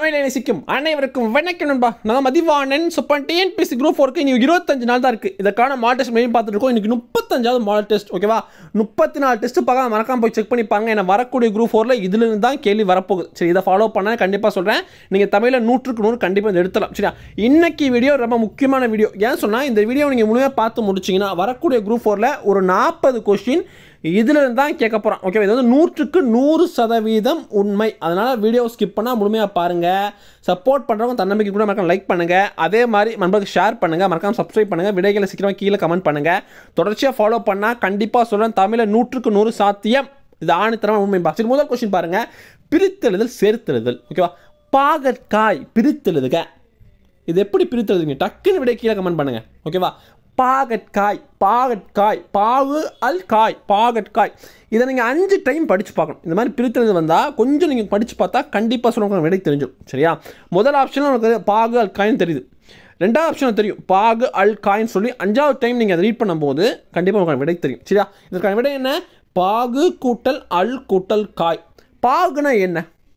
தமிழை நேசிக்கும் அனைவருக்கும் வணக்கம் நண்பா நான் மதிவாணன் சூப்பர் டிஎன்பிசி குரூப் ஃபோருக்கு இன்னைக்கு இருபத்தஞ்சு நாள் தான் இருக்குது இதற்கான மாடல் டெஸ்ட் மெயின் பார்த்துட்டு இருக்கோம் இன்னைக்கு முப்பத்தஞ்சாவது மாடல் டெஸ்ட் ஓகேவா முப்பத்தி நாலு டெஸ்ட் பார்க்க மறக்காம போய் செக் பண்ணி பாருங்க ஏன்னா வரக்கூடிய குரூப் ஃபோரில் இதுலேருந்து தான் கேள்வி வரப்போகுது சரி இதை ஃபாலோ பண்ண கண்டிப்பாக சொல்கிறேன் நீங்கள் தமிழில் நூற்றுக்கு நூறு கண்டிப்பாக இதை எடுத்துலாம் சரியா இன்னைக்கு வீடியோ ரொம்ப முக்கியமான வீடியோ ஏன் சொன்னால் இந்த வீடியோ நீங்கள் முழுமையாக பார்த்து முடிச்சிங்கன்னா வரக்கூடிய குரூப் ஃபோரில் ஒரு நாற்பது கொஸ்டின் இதில் இருந்து தான் கேட்க போகிறோம் ஓகே இது வந்து நூற்றுக்கு நூறு சதவீதம் உண்மை அதனால் வீடியோ ஸ்கிப் பண்ணால் முழுமையாக பாருங்கள் சப்போர்ட் பண்ணுறவங்க தன்னம்பிக்கை கூட மறக்காம லைக் பண்ணுங்கள் அதே மாதிரி நண்பர்களுக்கு ஷேர் பண்ணுங்கள் மறக்காம சப்ஸ்கிரைப் பண்ணுங்கள் விடைகளை சீக்கிரமாக கீழே கமெண்ட் பண்ணுங்கள் தொடர்ச்சியாக ஃபாலோ பண்ணால் கண்டிப்பாக சொல்கிறேன் தமிழில் நூற்றுக்கு நூறு சாத்தியம் இது ஆணித்தரமாக உண்மை பா சரி முதல் கொஸ்டின் பாருங்கள் பிரித்தெழுதல் சேர்த்தெழுதல் ஓகேவா பாகற்காய் பிரித்தெழுதுக இது எப்படி பிரித்தெழுதுங்க டக்குன்னு விட கீழே கமெண்ட் பண்ணுங்க ஓகேவா பாகற்காய் பாகற்காய் பாகு அல் காய் பாகற்காய் இதை நீங்கள் அஞ்சு டைம் படித்து பார்க்கணும் இந்த மாதிரி பிரித்தெழுது வந்தால் கொஞ்சம் நீங்கள் படித்து பார்த்தா கண்டிப்பாக சொல்லுவாங்க விடை தெரிஞ்சிடும் சரியா முதல் ஆப்ஷன் நமக்கு பாகு அல் காய்னு தெரியுது ரெண்டாவது ஆப்ஷன் தெரியும் பாகு அல் காய்னு சொல்லி அஞ்சாவது டைம் நீங்கள் அதை ரீட் பண்ணும்போது கண்டிப்பாக உங்களுக்கு விடை தெரியும் சரியா இதற்கான விடை என்ன பாகு கூட்டல் அல் கூட்டல் காய் பாகுனா என்ன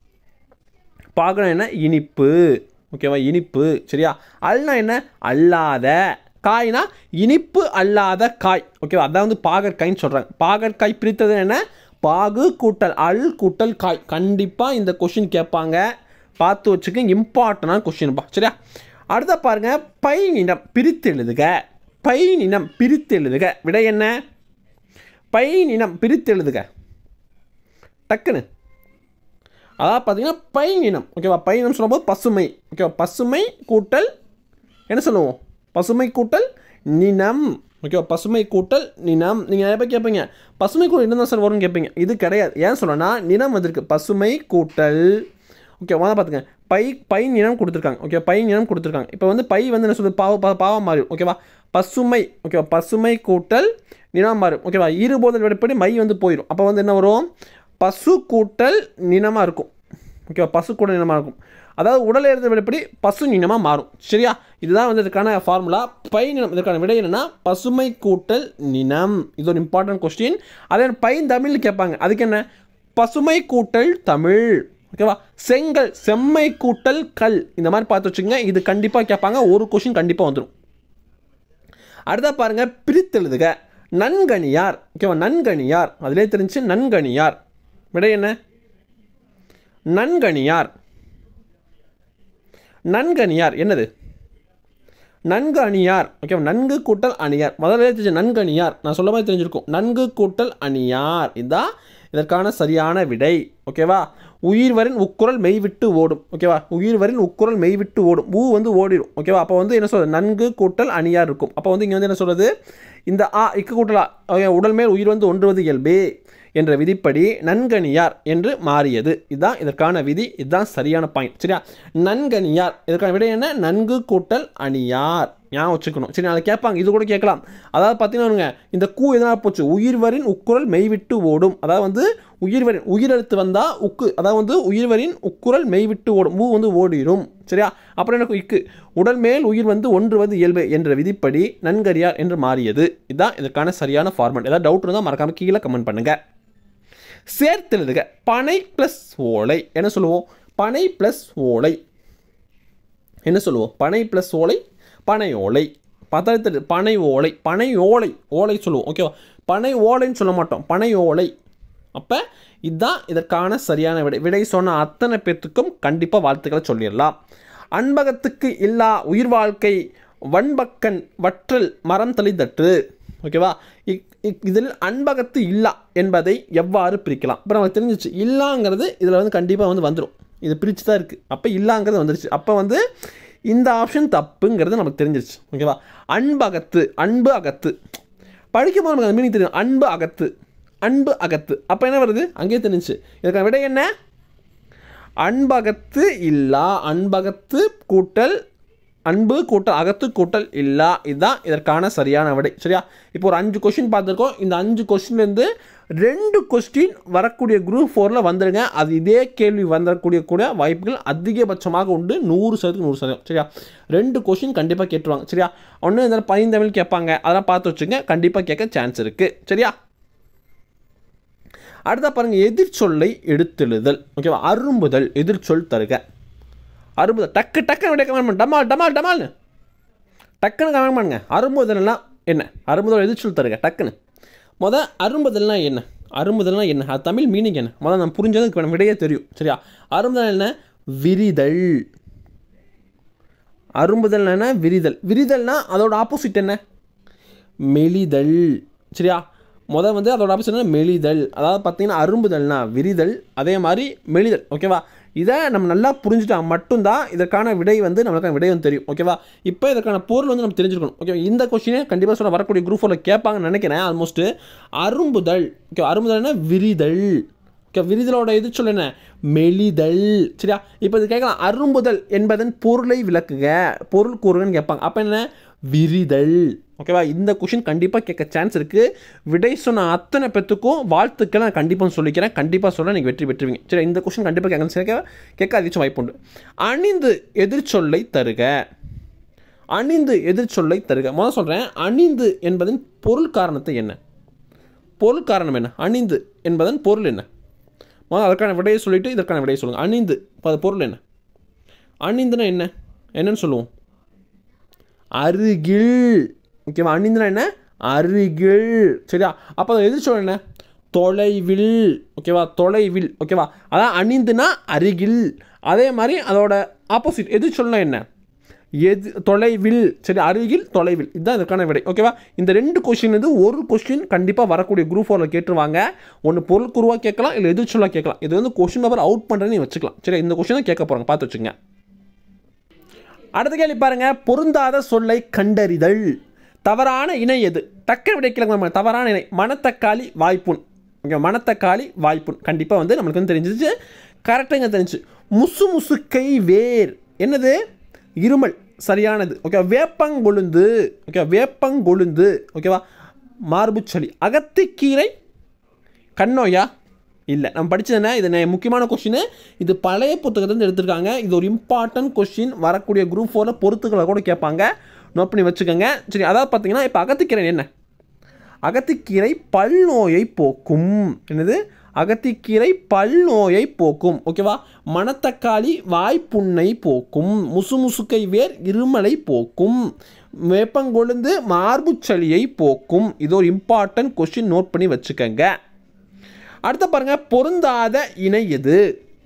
பாகுனா என்ன இனிப்பு ஓகேவா இனிப்பு சரியா அல்னா என்ன அல்லாத காய்னா இனிப்பு அல்லாத காய் ஓகேவா அதான் வந்து பாகற்காய்ன்னு சொல்கிறாங்க பாகற்காய் பிரித்தது என்ன பாகு கூட்டல் அல் கூட்டல் காய் கண்டிப்பாக இந்த கொஷின் கேட்பாங்க பார்த்து வச்சுக்க இம்பார்ட்டண்டான கொஷின்ப்பா சரியா அடுத்த பாருங்க பை நினம் பிரித்து எழுதுக பை நினம் பிரித்து எழுதுக விடை என்ன பை நினம் பிரித்து எழுதுக டக்குன்னு அதாவது பார்த்தீங்கன்னா பையினம் ஓகேவா பையினம் சொல்லும்போது பசுமை ஓகேவா பசுமை கூட்டல் என்ன சொல்லுவோம் பசுமை கூட்டல் நினம் ஓகேவா பசுமை கூட்டல் நினம் நீங்கள் நிறைய பேர் கேட்பீங்க பசுமை கூட்டல் என்ன தான் சார் வரும்னு கேட்பீங்க இது கிடையாது ஏன் சொல்லனா நினம் வந்திருக்கு பசுமை கூட்டல் ஓகே முதல்ல பார்த்துங்க பை பை நிறம் கொடுத்துருக்காங்க ஓகே பை நிறம் கொடுத்துருக்காங்க இப்போ வந்து பை வந்து என்ன சொல்லுது பாவ பா- பாவம் மாறும் ஓகேவா பசுமை ஓகேவா பசுமை கூட்டல் நிறம் மாறும் ஓகேவா இருபோதல் வெடிப்படி மை வந்து போயிடும் அப்போ வந்து என்ன வரும் பசு கூட்டல் நினமாக இருக்கும் ஓகேவா பசு கூட்டல் நினமாக இருக்கும் அதாவது உடல் எழுத விடப்படி பசு நினமாக மாறும் சரியா இதுதான் வந்து இதுக்கான ஃபார்முலா பை நினம் இதற்கான விடை என்னன்னா பசுமை கூட்டல் நினம் இது ஒரு இம்பார்ட்டன்ட் கொஸ்டின் அதே பை தமிழ் கேட்பாங்க அதுக்கு என்ன பசுமை கூட்டல் தமிழ் ஓகேவா செங்கல் செம்மை கூட்டல் கல் இந்த மாதிரி பார்த்து வச்சுங்க இது கண்டிப்பாக கேட்பாங்க ஒரு கொஷின் கண்டிப்பாக வந்துடும் அடுத்தா பாருங்க பிரித்தெழுதுக நன்கணியார் ஓகேவா நன்கணியார் அதிலே தெரிஞ்சு நன்கணியார் விடை என்ன நன்கணியார் நன்கணியார் என்னது நன்கு அணியார் ஓகேவா நன்கு கூட்டல் அணியார் முதல்ல தெரிஞ்ச நன்கு அணியார் நான் சொல்ல மாதிரி தெரிஞ்சிருக்கும் நன்கு கூட்டல் அணியார் இதுதான் இதற்கான சரியான விடை ஓகேவா உயிர்வரின் உக்குரல் மெய் விட்டு ஓடும் ஓகேவா உயிர்வரின் உக்குரல் மெய் விட்டு ஓடும் ஊ வந்து ஓடிடும் ஓகேவா அப்போ வந்து என்ன சொல்றது நன்கு கூட்டல் அணியார் இருக்கும் அப்போ வந்து இங்கே வந்து என்ன சொல்றது இந்த ஆ இக்கு கூட்டல் ஆ ஓகே, உடல் மேல் உயிர் வந்து ஒன்றுவது இயல்பே என்ற விதிப்படி நன்கணியார் என்று மாறியது இதுதான் இதற்கான விதி இதுதான் சரியான பாயிண்ட் சரியா நன்கணியார் இதற்கான விடை என்ன நன்கு கூட்டல் அணியார் ஞாபகம் வச்சுக்கணும் சரி அதை கேட்பாங்க இது கூட கேட்கலாம் அதாவது பார்த்தீங்கன்னா இந்த கூ எதனால் போச்சு உயிர்வரின் உக்குரல் மெய்விட்டு ஓடும் அதாவது வந்து உயிர்வரின் உயிரெழுத்து வந்தால் உக்கு அதாவது வந்து உயிர்வரின் உக்குரல் மெய்விட்டு ஓடும் ஊ வந்து ஓடிடும் சரியா அப்புறம் எனக்கு இக்கு உடல் மேல் உயிர் வந்து ஒன்று வந்து இயல்பு என்ற விதிப்படி நன்கறியார் என்று மாறியது இதுதான் இதற்கான சரியான ஃபார்மெட் ஏதாவது டவுட் இருந்தால் மறக்காம கீழே கமெண்ட் பண்ணுங்கள் சேர்த்தெழுதுக பனை ப்ளஸ் ஓலை என்ன சொல்லுவோம் பனை ப்ளஸ் ஓலை என்ன சொல்லுவோம் பனை ப்ளஸ் ஓலை பனை ஓலை பதத்தில் பனை ஓலை பனை ஓலை ஓலை சொல்லுவோம் ஓகேவா பனை ஓலைன்னு சொல்ல மாட்டோம் பனை ஓலை அப்போ இதுதான் இதற்கான சரியான விடை விடை சொன்ன அத்தனை பேர்த்துக்கும் கண்டிப்பாக வாழ்த்துக்களை சொல்லிடலாம் அன்பகத்துக்கு இல்லா உயிர் வாழ்க்கை வன்பக்கன் வற்றல் மரம் தளிதற்று ஓகேவா இக்- இக்- இதில் அன்பகத்து இல்லா என்பதை எவ்வாறு பிரிக்கலாம் இப்போ நமக்கு தெரிஞ்சிச்சு இல்லாங்கிறது இதில் வந்து கண்டிப்பாக வந்து வந்துடும் இது பிரித்து தான் இருக்குது அப்போ இல்லாங்கிறது வந்துருச்சு அப்போ வந்து இந்த ஆப்ஷன் தப்புங்கிறது நமக்கு தெரிஞ்சிருச்சு ஓகேவா அன்பகத்து அன்பு அகத்து படிக்கும்போது நமக்கு அந்த மீனிங் தெரியும் அன்பு அகத்து அன்பு அகத்து அப்போ என்ன வருது அங்கேயே தெரிஞ்சுச்சு இதுக்கான விடை என்ன அன்பகத்து இல்லா அன்பகத்து கூட்டல் அன்பு கூட்டல் அகத்து கூட்டல் இல்லா இதுதான் இதற்கான சரியான விடை சரியா இப்போ ஒரு அஞ்சு கொஸ்டின் பார்த்துருக்கோம் இந்த அஞ்சு கொஸ்டின்லேருந்து ரெண்டு கொஸ்டின் வரக்கூடிய குரூப் ஃபோரில் வந்துடுங்க அது இதே கேள்வி வந்துடக்கூடிய கூட வாய்ப்புகள் அதிகபட்சமாக உண்டு நூறு சதவீதம் நூறு சதவீதம் சரியா ரெண்டு கொஸ்டின் கண்டிப்பாக கேட்டுருவாங்க சரியா ஒன்று இந்த பைந்தமிழ் கேட்பாங்க அதெல்லாம் பார்த்து வச்சுங்க கண்டிப்பாக கேட்க சான்ஸ் இருக்குது சரியா அடுத்த பாருங்க எதிர்ச்சொல்லை எடுத்தெழுதல் ஓகேவா அரும்புதல் எதிர்ச்சொல் தருக அறுபது டக்கு டக்குன்னு விட கமெண்ட் பண்ணு டமால் டமால் டமால்னு டக்குன்னு கமெண்ட் பண்ணுங்க அரும்புதல்லாம் என்ன அரும்புதல் எதிர்ச்சொல் தருங்க டக்குன்னு முத அரும்புதல்னா என்ன அரும்புதல்னா என்ன அது தமிழ் மீனிங் என்ன முதல்ல நான் புரிஞ்சதுக்கு எனக்கு விடையே தெரியும் சரியா அரும்புதல் என்ன விரிதல் அரும்புதல் என்ன விரிதல் விரிதல்னா அதோட ஆப்போசிட் என்ன மெலிதல் சரியா முத வந்து அதோட ஆப்போசிட் என்ன மெலிதல் அதாவது பார்த்தீங்கன்னா அரும்புதல்னா விரிதல் அதே மாதிரி மெலிதல் ஓகேவா இதை நம்ம நல்லா புரிஞ்சுட்டா மட்டும்தான் இதற்கான விடை வந்து நம்மளுக்கான விடை வந்து தெரியும் ஓகேவா இப்போ இதற்கான பொருள் வந்து நம்ம தெரிஞ்சிருக்கணும் ஓகே இந்த கொஸ்டினே கண்டிப்பாக சொல்ல வரக்கூடிய குரூப் ஃபோரில் கேட்பாங்கன்னு நினைக்கிறேன் ஆல்மோஸ்ட் அரும்புதல் ஓகே அரும்புதல்னா விரிதல் ஓகே விரிதலோட இது சொல்ல என்ன மெலிதல் சரியா இப்போ இது கேட்கலாம் அரும்புதல் என்பதன் பொருளை விளக்குக பொருள் கூறுகன்னு கேட்பாங்க அப்போ என்ன விரிதல் ஓகேவா இந்த கொஷின் கண்டிப்பாக கேட்க சான்ஸ் இருக்குது விடை சொன்ன அத்தனை பேத்துக்கும் வாழ்த்துக்களை நான் கண்டிப்பாக சொல்லிக்கிறேன் கண்டிப்பாக சொல்ல நீங்கள் வெற்றி பெற்றுவீங்க சரி இந்த கொஷின் கண்டிப்பாக கேட்க கேட்க கேட்க அதிகம் வாய்ப்பு உண்டு அணிந்து எதிர்ச்சொல்லை தருக அணிந்து எதிர்ச்சொல்லை தருக முதல்ல சொல்கிறேன் அணிந்து என்பதன் பொருள் காரணத்தை என்ன பொருள் காரணம் என்ன அணிந்து என்பதன் பொருள் என்ன முதல்ல அதற்கான விடையை சொல்லிவிட்டு இதற்கான விடையை சொல்லுங்கள் அணிந்து இப்போ அது பொருள் என்ன அணிந்துனா என்ன என்னன்னு சொல்லுவோம் அருகில் ஓகேவா அணிந்துனா என்ன அருகில் சரியா அப்போ அதை எது சொல்ல என்ன தொலைவில் ஓகேவா தொலைவில் ஓகேவா அதான் அணிந்துனா அருகில் அதே மாதிரி அதோட ஆப்போசிட் எது சொல்லணும் என்ன எது தொலைவில் சரி அருகில் தொலைவில் இதுதான் இதற்கான விடை ஓகேவா இந்த ரெண்டு கொஸ்டின் வந்து ஒரு கொஸ்டின் கண்டிப்பாக வரக்கூடிய குரூப் ஃபோரில் கேட்டுருவாங்க ஒன்று பொருள் குருவாக கேட்கலாம் இல்லை எது சொல்ல கேட்கலாம் இது வந்து கொஸ்டின் பேப்பர் அவுட் பண்ணுறேன்னு வச்சுக்கலாம் சரி இந்த கொஸ்டின் தான் கேட்க போகிறாங்க பார்த்து வச்சுங்க அடுத்த கேள்வி பாருங்க பொருந்தாத சொல்லை கண்டறிதல் தவறான இணை எது டக்கு விடைக்கல தவறான இணை மணத்தக்காளி வாய்ப்புண் ஓகே மணத்தக்காளி வாய்ப்புண் கண்டிப்பாக வந்து நம்மளுக்கு வந்து தெரிஞ்சிச்சு கரெக்டுங்க தெரிஞ்சு முசு முசுக்கை வேர் என்னது இருமல் சரியானது ஓகே வேப்பங்கொழுந்து ஓகே வேப்பங்கொழுந்து ஓகேவா மார்புச்சளி அகத்திக்கீரை கண்ணோயா இல்லை நம்ம படிச்சது என்ன இது நே- முக்கியமான கொஷின் இது பழைய புத்தகத்துலேருந்து எடுத்திருக்காங்க இது ஒரு இம்பார்ட்டன்ட் கொஷின் வரக்கூடிய குரூப் ஃபோரில் பொறுத்துக்களை கூட கேட்பாங்க நோட் பண்ணி வச்சுக்கோங்க சரி அதாவது பார்த்தீங்கன்னா இப்போ அகத்திக்கீரை என்ன அகத்திக்கீரை பல் நோயை போக்கும் என்னது அகத்திக்கீரை பல் நோயை போக்கும் ஓகேவா மணத்தக்காளி வாய்ப்புண்ணை போக்கும் முசுமுசுக்கை வேர் இருமலை போக்கும் வேப்பங்கொழுந்து மார்புச்சளியை போக்கும் இது ஒரு இம்பார்ட்டன்ட் கொஸ்டின் நோட் பண்ணி வச்சுக்கோங்க அடுத்த பாருங்க பொருந்தாத இணை எது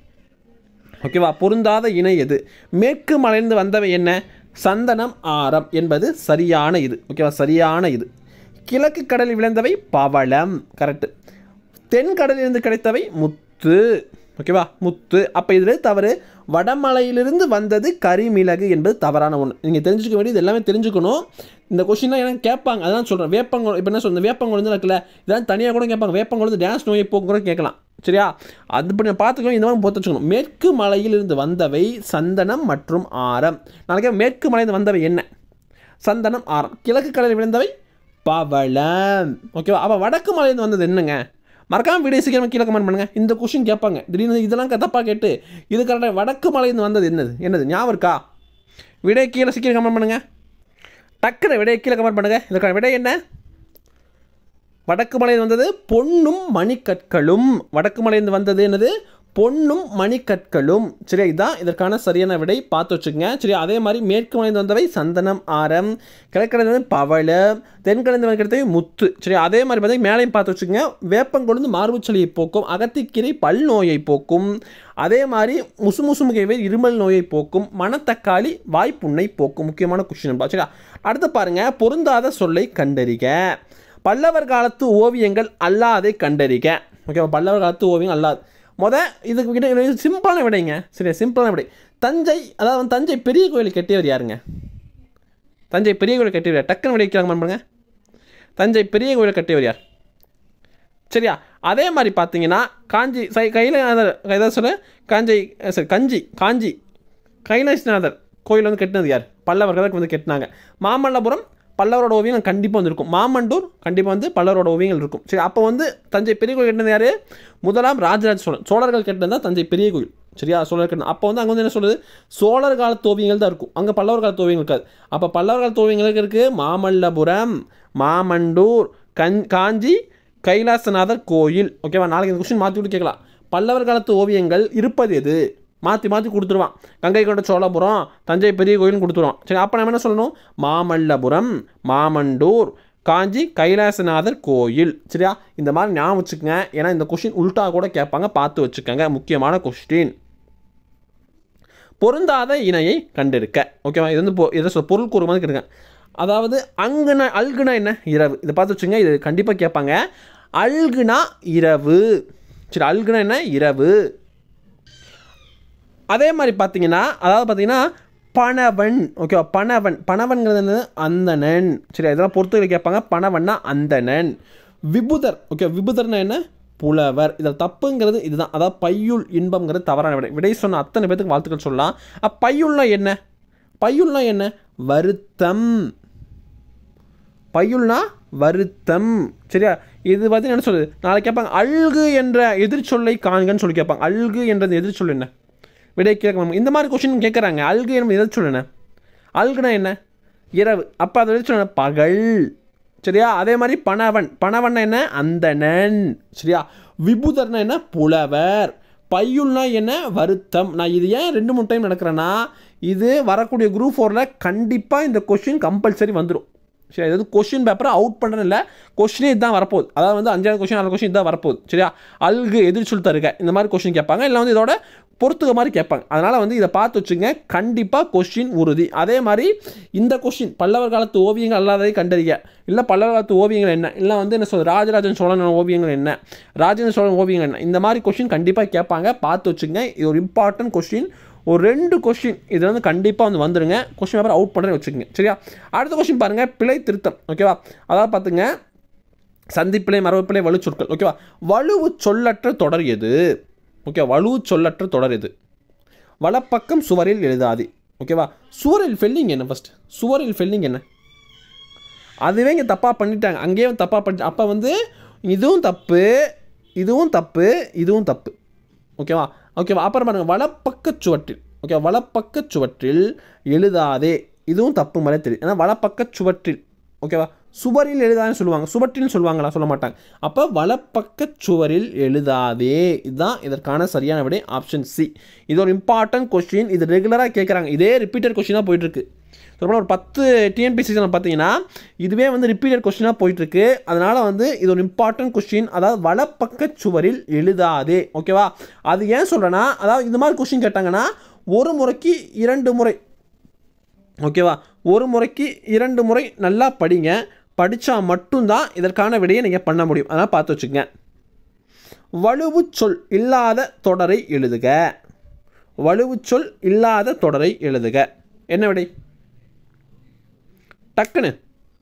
ஓகேவா பொருந்தாத இணை எது மேற்கு மலைந்து வந்தவை என்ன சந்தனம் ஆரம் என்பது சரியான இது ஓகேவா சரியான இது கிழக்கு கடலில் விளைந்தவை பவளம் கரெக்டு தென்கடலிலிருந்து கிடைத்தவை முத்து ஓகேவா முத்து அப்போ இதில் தவறு வடமலையிலிருந்து வந்தது கரிமிளகு என்பது தவறான ஒன்று நீங்கள் தெரிஞ்சுக்க வேண்டியது எல்லாமே தெரிஞ்சுக்கணும் இந்த கொஷின்லாம் எனக்கு கேட்பாங்க அதான் சொல்கிறேன் வேப்பங்கொ இப்போ என்ன சொல்றது வேப்பங்கொழுந்து இருக்குல்ல இதெல்லாம் தனியாக கூட கேட்பாங்க வேப்பங்கொழுந்து டான்ஸ் நோயை போக்கு கூட கேட்கலாம் சரியா அது இப்படி பார்த்துக்கணும் இந்த மாதிரி பொறுத்து வச்சுக்கணும் மேற்கு மலையிலிருந்து வந்தவை சந்தனம் மற்றும் ஆரம் நாளைக்கு மேற்கு மலையிலிருந்து வந்தவை என்ன சந்தனம் ஆரம் கிழக்கு கடலில் விழுந்தவை பவளம் ஓகேவா அப்போ வடக்கு மலையிலிருந்து வந்தது என்னங்க மறக்காம வீடியோ சீக்கிரமாக கீழே கமெண்ட் பண்ணுங்க இந்த கொஷின் கேட்பாங்க திடீர்னு இதெல்லாம் தப்பாக கேட்டு இது கரெக்டாக வடக்கு மலையிலிருந்து வந்தது என்னது என்னது ஞாபகம் இருக்கா விடை கீழே சீக்கிரம் கமெண்ட் பண்ணுங்க டக்குன்னு விடையை கீழே கமெண்ட் பண்ணுங்க இதுக்கான விடை என்ன வடக்கு மலையில் வந்தது பொன்னும் மணிக்கற்களும் வடக்கு மலையிலிருந்து வந்தது என்னது பொன்னும் மணிக்கற்களும் சரியா இதுதான் இதற்கான சரியான விடை பார்த்து வச்சுக்கோங்க சரி அதே மாதிரி மேற்கு மலையிலிருந்து வந்தவை சந்தனம் ஆரம் கிழக்கிழந்து வந்து பவள தென்கிழந்து கிடைத்தவை முத்து சரி அதே மாதிரி பார்த்தீங்கன்னா மேலையும் பார்த்து வச்சுக்கோங்க வேப்பங்கொழுந்து மார்புச்சளியை போக்கும் அகத்திக்கீரை பல் நோயை போக்கும் அதே மாதிரி முசு முசுமுகைவே இருமல் நோயை போக்கும் மணத்தக்காளி வாய்ப்புண்ணை போக்கும் முக்கியமான கொஸ்டின் சரியா அடுத்து பாருங்க பொருந்தாத சொல்லை கண்டறிக பல்லவர் காலத்து ஓவியங்கள் அல்லாதை கண்டறிக ஓகேவா பல்லவர் காலத்து ஓவியம் அல்லாது முத இதுக்கு விட இது சிம்பிளான விடைங்க சரி சிம்பிளான விடை தஞ்சை அதாவது வந்து தஞ்சை பெரிய கோயில் கட்டியவர் யாருங்க தஞ்சை பெரிய கோயில் கட்டியவர் யார் டக்குன்னு விடைக்கிறாங்க பண்ணுங்க தஞ்சை பெரிய கோயில் கட்டியவர் யார் சரியா அதே மாதிரி பார்த்தீங்கன்னா காஞ்சி சை கையில் ஏதாவது சொல்ல காஞ்சி அஹ் சரி கஞ்சி காஞ்சி கைலாசநாதர் கோயில் வந்து கட்டினது யார் பல்லவர்கள் தான் வந்து கட்டினாங்க மாமல்லபுரம் பல்லவரோட ஓவியம் கண்டிப்பாக வந்து இருக்கும் மாமண்டூர் கண்டிப்பாக வந்து பல்லவரோட ஓவியங்கள் இருக்கும் சரி அப்போ வந்து தஞ்சை பெரிய கோயில் கட்டினது யார் முதலாம் ராஜராஜ சோழன் சோழர்கள் கட்டினது தான் தஞ்சை பெரிய கோயில் சரியா சோழர் கட்டின அப்போ வந்து அங்கே வந்து என்ன சொல்லுது சோழர் காலத்து ஓவியங்கள் தான் இருக்கும் அங்கே பல்லவர் காலத்து ஓவியங்கள் இருக்காது அப்போ பல்லவர் காலத்து ஓவியங்களுக்கு இருக்குது மாமல்லபுரம் மாமண்டூர் கஞ் காஞ்சி கைலாசநாதர் கோயில் ஓகேவா நாளைக்கு இந்த கொஸ்டின் மாற்றி விட்டு கேட்கலாம் பல்லவர் காலத்து ஓவியங்கள் இருப்பது எது மாற்றி மாற்றி கொடுத்துருவான் கங்கை கொண்ட சோழபுரம் தஞ்சை பெரிய கோயில்னு கொடுத்துருவான் சரி அப்போ நம்ம என்ன சொல்லணும் மாமல்லபுரம் மாமண்டூர் காஞ்சி கைலாசநாதர் கோயில் சரியா இந்த மாதிரி ஞாபகம் வச்சுக்கோங்க ஏன்னா இந்த கொஷின் உல்ட்டா கூட கேட்பாங்க பார்த்து வச்சுக்கோங்க முக்கியமான கொஸ்டின் பொருந்தாத இணையை கண்டிருக்க ஓகேவா இது வந்து பொ- இதை சொல் பொருள் கூறு மாதிரி கேட்டுருக்கேன் அதாவது அங்குனா அல்குனா என்ன இரவு இதை பார்த்து வச்சுங்க இது கண்டிப்பாக கேட்பாங்க அல்குனா இரவு சரி அல்குனா என்ன இரவு அதே மாதிரி பார்த்தீங்கன்னா அதாவது பார்த்தீங்கன்னா பணவன் ஓகேவா பணவன் பணவன்கிறது என்னது அந்தணன் சரி இதெல்லாம் பொறுத்தவரை கேட்பாங்க பணவன்னா அந்தணன் விபுதர் ஓகே விபுதர்னா என்ன புலவர் இதில் தப்புங்கிறது இதுதான் அதாவது பையுள் இன்பம்ங்கிறது தவறான விடை விடை சொன்ன அத்தனை பேத்துக்கு வாழ்த்துக்கள் சொல்லலாம் அப்ப பையுள்னா என்ன பையுள்னா என்ன வருத்தம் பையுள்னா வருத்தம் சரியா இது பார்த்தீங்கன்னா என்ன சொல்லுது நாளைக்கு கேட்பாங்க அல்கு என்ற எதிர்ச்சொல்லை காண்கன்னு சொல்லி கேட்பாங்க அல்கு என்றது எதிர்ச்சொல் என்ன விடை கேட்க இந்த மாதிரி கொஸ்டின் கேட்குறாங்க அல்கு என்ற எதிர்ச்சொல் என்ன அல்குனா என்ன இரவு அப்போ அது எதிர்ச்சொல் என்ன பகல் சரியா அதே மாதிரி பணவன் பணவன் என்ன அந்தணன் சரியா விபுதர்னா என்ன புலவர் பையுள்னா என்ன வருத்தம் நான் இது ஏன் ரெண்டு மூணு டைம் நடக்கிறேன்னா இது வரக்கூடிய குரூப் ஃபோரில் கண்டிப்பாக இந்த கொஷின் கம்பல்சரி வந்துடும் சரி அதாவது கொஷின் பேப்பரை அவுட் பண்ணுறது இல்லை கொஷினே இதுதான் வரப்போகுது அதாவது வந்து அஞ்சாவது கொஷின் ஆறு கொஷின் இதுதான் வரப்போகுது சரியா அல்கு எதிர்ச்சொல் தருக இந்த மாதிரி கொஷின் கேட்பாங்க இல்லை வந்து இதோட பொறுத்துக்க மாதிரி கேட்பாங்க அதனால் வந்து இதை பார்த்து வச்சுங்க கண்டிப்பாக கொஷின் உறுதி அதே மாதிரி இந்த கொஷின் பல்லவர் காலத்து ஓவியங்கள் அல்லாததை கண்டறிய இல்லை பல்லவர் காலத்து ஓவியங்கள் என்ன இல்லை வந்து என்ன சொல்றது ராஜராஜன் சோழன் ஓவியங்கள் என்ன ராஜேந்திர சோழன் ஓவியங்கள் என்ன இந்த மாதிரி கொஷின் கண்டிப்பாக கேட்பாங்க பார்த்து வச்சுங்க இது ஒரு இம்பார்ட்டன்ட் கொஷின் ஒரு ரெண்டு கொஷின் இது வந்து கண்டிப்பாக வந்து வந்துருங்க கொஷின் பேப்பர் அவுட் பண்ணுறேன் வச்சுக்கோங்க சரியா அடுத்த கொஷின் பாருங்கள் பிழை திருத்தம் ஓகேவா அதாவது பார்த்துங்க சந்திப்பிழை மரபுப்பிழை வலு சொற்கள் ஓகேவா வலுவு சொல்லற்ற தொடர் எது ஓகே வலுவு சொல்லற்ற தொடர் எது வலப்பக்கம் சுவரில் எழுதாது ஓகேவா சுவரில் ஃபெல்லிங் என்ன ஃபஸ்ட் சுவரில் ஃபெல்லிங் என்ன அதுவே இங்கே தப்பாக பண்ணிட்டாங்க அங்கேயே தப்பாக பண்ணி அப்போ வந்து இதுவும் தப்பு இதுவும் தப்பு இதுவும் தப்பு ஓகேவா ஓகேவா அப்புறம் பாருங்க வலப்பக்கச் சுவற்றில் ஓகே வலப்பக்கச் சுவற்றில் எழுதாதே இதுவும் தப்பு மாதிரி தெரியும் ஏன்னா வலப்பக்கச் சுவற்றில் ஓகேவா சுவரில் எழுதாதுன்னு சொல்லுவாங்க சுவற்றில்னு சொல்லுவாங்களா சொல்ல மாட்டாங்க அப்போ வலப்பக்கச் சுவரில் எழுதாதே இதுதான் இதற்கான சரியான விடை ஆப்ஷன் சி இது ஒரு இம்பார்ட்டன்ட் கொஸ்டின் இது ரெகுலராக கேட்குறாங்க இதே ரிப்பீட்டட் கொஸ்டினாக போயிட்டுருக்கு சொல்லப்போனால் ஒரு பத்து டிஎன்பிசி பார்த்தீங்கன்னா இதுவே வந்து ரிப்பீட்டட் கொஸ்டினாக போயிட்டுருக்கு அதனால் வந்து இது ஒரு இம்பார்ட்டன்ட் கொஸ்டின் அதாவது வலப்பக்க சுவரில் எழுதாதே ஓகேவா அது ஏன் சொல்கிறேன்னா அதாவது இந்த மாதிரி கொஸ்டின் கேட்டாங்கன்னா ஒரு முறைக்கு இரண்டு முறை ஓகேவா ஒரு முறைக்கு இரண்டு முறை நல்லா படிங்க படித்தா மட்டும்தான் இதற்கான விடையை நீங்கள் பண்ண முடியும் அதனால் பார்த்து வச்சுக்கங்க வலுவு சொல் இல்லாத தொடரை எழுதுக வலுவு சொல் இல்லாத தொடரை எழுதுக என்ன விடை டக்குன்னு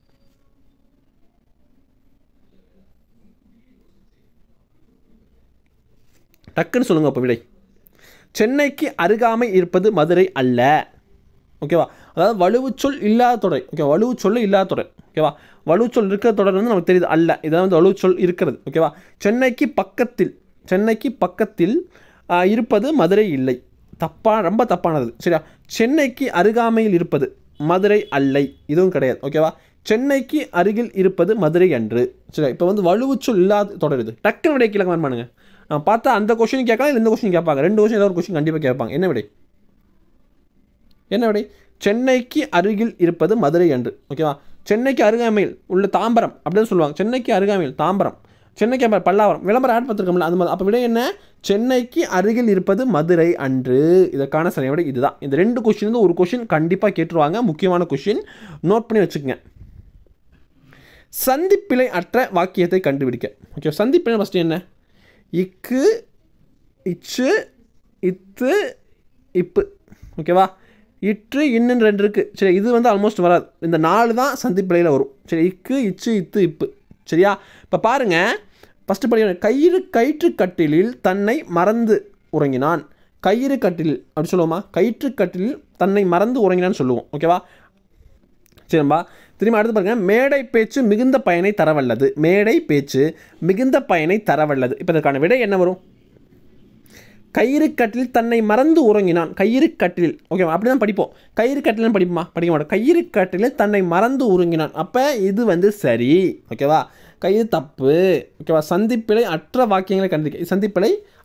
டக்குன்னு சொல்லுங்க அப்போ விடை சென்னைக்கு அருகாமை இருப்பது மதுரை அல்ல ஓகேவா அதாவது வலுவுச்சொல் இல்லாத தொடர் ஓகே வலுவுச்சொல் இல்லாத தொடர் ஓகேவா வலுச்சொல் இருக்கிற தொடர் வந்து நமக்கு தெரியுது அல்ல இதான் வந்து வலுச்சொல் இருக்கிறது ஓகேவா சென்னைக்கு பக்கத்தில் சென்னைக்கு பக்கத்தில் ஆ, இருப்பது மதுரை இல்லை தப்பா ரொம்ப தப்பானது சரியா சென்னைக்கு அருகாமையில் இருப்பது மதுரை அல்லை இதுவும் கிடையாது ஓகேவா சென்னைக்கு அருகில் இருப்பது மதுரை அன்று சரியா இப்போ வந்து வலுவுச்சொல் இல்லாத தொடர் இது டக்குன்னு விடை கீழே comment பண்ணுங்க நான் பார்த்தா அந்த கொஸ்டின் கேட்கலாம் இல்லை இந்த கொஸ்டின் கேட்பாங்க ரெண்டு கொஸ்டின் ஏதாவது ஒரு கொஸ்டின் கண்டிப்பாக கேட்பாங்க என்ன விடை என்ன விடை சென்னைக்கு அருகில் இருப்பது மதுரை அன்று ஓகேவா சென்னைக்கு அருகாமையில் உள்ள தாம்பரம் அப்படின்னு சொல்லுவாங்க சென்னைக்கு அருகாமையில் தாம்பரம் சென்னைக்கு அப்புறம் பல்லாவரம் விளம்பரம் ஆட் பார்த்துருக்கோம்ல அந்த மாதிரி அப்போ விட என்ன சென்னைக்கு அருகில் இருப்பது மதுரை அன்று இதற்கான சரியான விடை இதுதான் இந்த ரெண்டு கொஸ்டின் வந்து ஒரு கொஸ்டின் கண்டிப்பாக கேட்டுருவாங்க முக்கியமான கொஸ்டின் நோட் பண்ணி வச்சுக்கோங்க சந்திப்பிழை அற்ற வாக்கியத்தை கண்டுபிடிக்க ஓகே சந்திப்பிழை ஃபஸ்ட்டு என்ன இக்கு இச்சு இத்து இப்பு ஓகேவா இற்று இன்னுன்னு ரெண்டு இருக்குது சரி இது வந்து ஆல்மோஸ்ட் வராது இந்த நாலு தான் சந்திப்பிழையில் வரும் சரி இக்கு இச்சு இத்து இப்பு சரியா இப்போ பாருங்கள் ஃபஸ்ட்டு படி கயிறு கயிற்று கட்டிலில் தன்னை மறந்து உறங்கினான் கயிறு கட்டிலில் அப்படி சொல்லுவோமா கயிற்று கட்டிலில் தன்னை மறந்து உறங்கினான்னு சொல்லுவோம் ஓகேவா சரிம்பா திரும்ப அடுத்து பாருங்க மேடை பேச்சு மிகுந்த பயனை தரவல்லது மேடை பேச்சு மிகுந்த பயனை தரவல்லது இப்போ இதற்கான விடை என்ன வரும் கயிறு கட்டில் தன்னை மறந்து உறங்கினான் கயிறு கட்டில் ஓகேவா அப்படி தான் படிப்போம் கயிறு கட்டில்னு படிப்போமா படிக்க மாட்டோம் கயிறு கட்டிலில் தன்னை மறந்து உறங்கினான் அப்போ இது வந்து சரி ஓகேவா கயிறு தப்பு ஓகேவா சந்திப்பிழை அற்ற வாக்கியங்களை கண்டிருக்க சந்திப்பிழை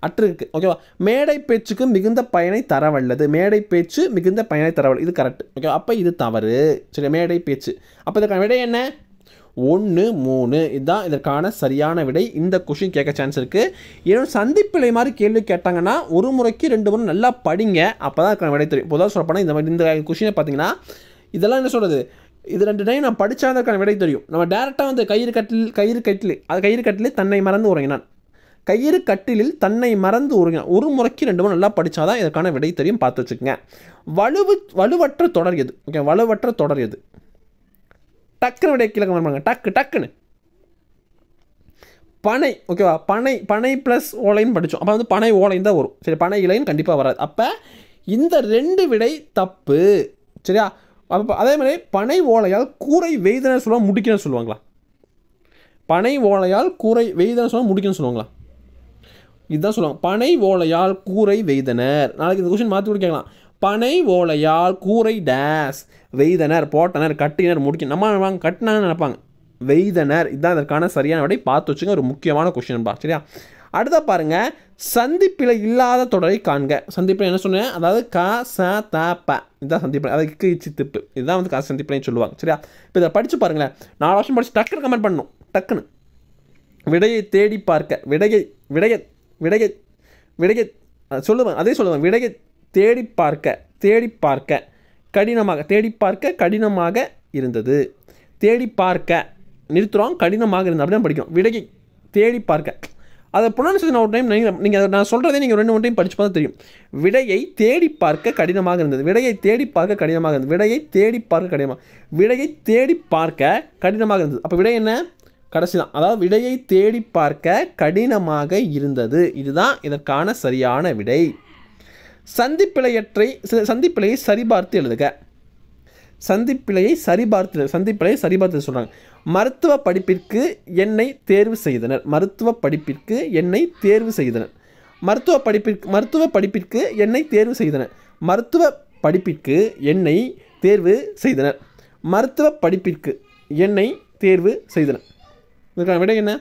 அற்று இருக்கு ஓகேவா மேடை பேச்சுக்கு மிகுந்த பயனை தரவல்லது மேடை பேச்சு மிகுந்த பயனை தரவல்லது இது கரெக்ட் ஓகே அப்போ இது தவறு சரி மேடை பேச்சு அப்போ இதற்கான விடை என்ன ஒன்று மூணு இதுதான் இதற்கான சரியான விடை இந்த கொஷின் கேட்க சான்ஸ் இருக்குது இன்னும் சந்திப்பிழை மாதிரி கேள்வி கேட்டாங்கன்னா ஒரு முறைக்கு ரெண்டு முறை நல்லா படிங்க அப்போ தான் அதுக்கான விடை தெரியும் பொதுவாக சொல்லப்போனால் இந்த மாதிரி இந்த கொஷினை பார்த்தீங்கன்னா இதெல்லாம் என்ன சொல்கிறது இது ரெண்டு டைம் நான் படித்தா அதுக்கான விடை தெரியும் நம்ம டேரெக்டாக வந்து கயிறு கட்டில் கயிறு கட்டில் அது கயிறு கட்டில் தன்னை மறந்து உறங்கினான் கயிறு கட்டிலில் தன்னை மறந்து உறங்கினான் ஒரு முறைக்கு ரெண்டு முறை நல்லா படித்தாதான் இதற்கான விடை தெரியும் பார்த்து வச்சுக்கோங்க வலுவு வலுவற்ற தொடர் எது ஓகே வலுவற்ற தொடர் எது டக்குன்னு விடைய கீழே கமெண்ட் பண்ணுங்க டக்கு டக்குன்னு பனை ஓகேவா பனை பனை ப்ளஸ் ஓலைன்னு படித்தோம் அப்போ வந்து பனை ஓலைன்னு தான் வரும் சரி பனை இலைன்னு கண்டிப்பாக வராது அப்போ இந்த ரெண்டு விடை தப்பு சரியா அப்போ அதே மாதிரி பனை ஓலையால் கூரை வெய்தன சொல்லுவாங்க முடிக்கணும்னு சொல்லுவாங்களா பனை ஓலையால் கூரை வெய்தன சொல்லுவாங்க முடிக்கணும்னு சொல்லுவாங்களா இதுதான் சொல்லுவாங்க பனை ஓலையால் கூரை வெய்தனர் நாளைக்கு இந்த கொஸ்டின் மாற்றி கூட கேட்கலாம் பனை ஓலையால் கூரை டேஸ் வெய்தனர் போட்டனர் கட்டினர் முடிக்க நம்ம வாங்க கட்டினான்னு நினைப்பாங்க வெய்தனர் இதுதான் இதற்கான சரியான விடை பார்த்து வச்சுங்க ஒரு முக்கியமான கொஷின்பா சரியா அடுத்த பாருங்க சந்திப்பிழை இல்லாத தொடரை காண்க சந்திப்பிழை என்ன சொன்னேன் அதாவது க ச த ப இதுதான் சந்திப்பிழை அதாவது இக்கு இச்சு திப்பு இதுதான் வந்து க சந்திப்பிழைன்னு சொல்லுவாங்க சரியா இப்போ இதை படித்து பாருங்களேன் நாலு வருஷம் படித்து டக்குன்னு கமெண்ட் பண்ணணும் டக்குன்னு விடையை தேடி பார்க்க விடையை விடையை விடையை விடையை அஹ் சொல்லுவேன் அதே சொல்லுவேன் விடையை தேடி பார்க்க தேடி பார்க்க கடினமாக தேடி பார்க்க கடினமாக இருந்தது தேடி பார்க்க நிறுத்துகிறோம் கடினமாக இருந்தது அப்படி தான் படிக்கணும் விடையை தேடி பார்க்க அதை ப்ரொனன்சியேஷன் ஒரு டைம் நீங்கள் நீங்கள் நான் சொல்கிறதே நீங்கள் ரெண்டு மூணு டைம் படிச்சு பார்த்தா தெரியும் விடையை தேடி பார்க்க கடினமாக இருந்தது விடையை தேடி பார்க்க கடினமாக இருந்தது விடையை தேடி பார்க்க கடினமாக விடையை தேடி பார்க்க கடினமாக இருந்தது அப்போ விடை என்ன கடைசி தான் அதாவது விடையை தேடி பார்க்க கடினமாக இருந்தது இதுதான் இதற்கான சரியான விடை சந்திப்பிழையற்றை சி- சந்திப்பிழையை சரிபார்த்து எழுதுக சந்திப்பிழையை சரிபார்த்து எழுது. சந்திப்பிழையை சரிபார்த்து சொல்கிறாங்க மருத்துவ படிப்பிற்கு என்னை தேர்வு செய்தனர் மருத்துவ படிப்பிற்கு என்னை தேர்வு செய்தனர் மருத்துவ படிப்பிற்கு மருத்துவ படிப்பிற்கு என்னை தேர்வு செய்தனர் மருத்துவ படிப்பிற்கு என்னை தேர்வு செய்தனர் மருத்துவ படிப்பிற்கு என்னை தேர்வு செய்தனர் இதுக்கான விடை என்ன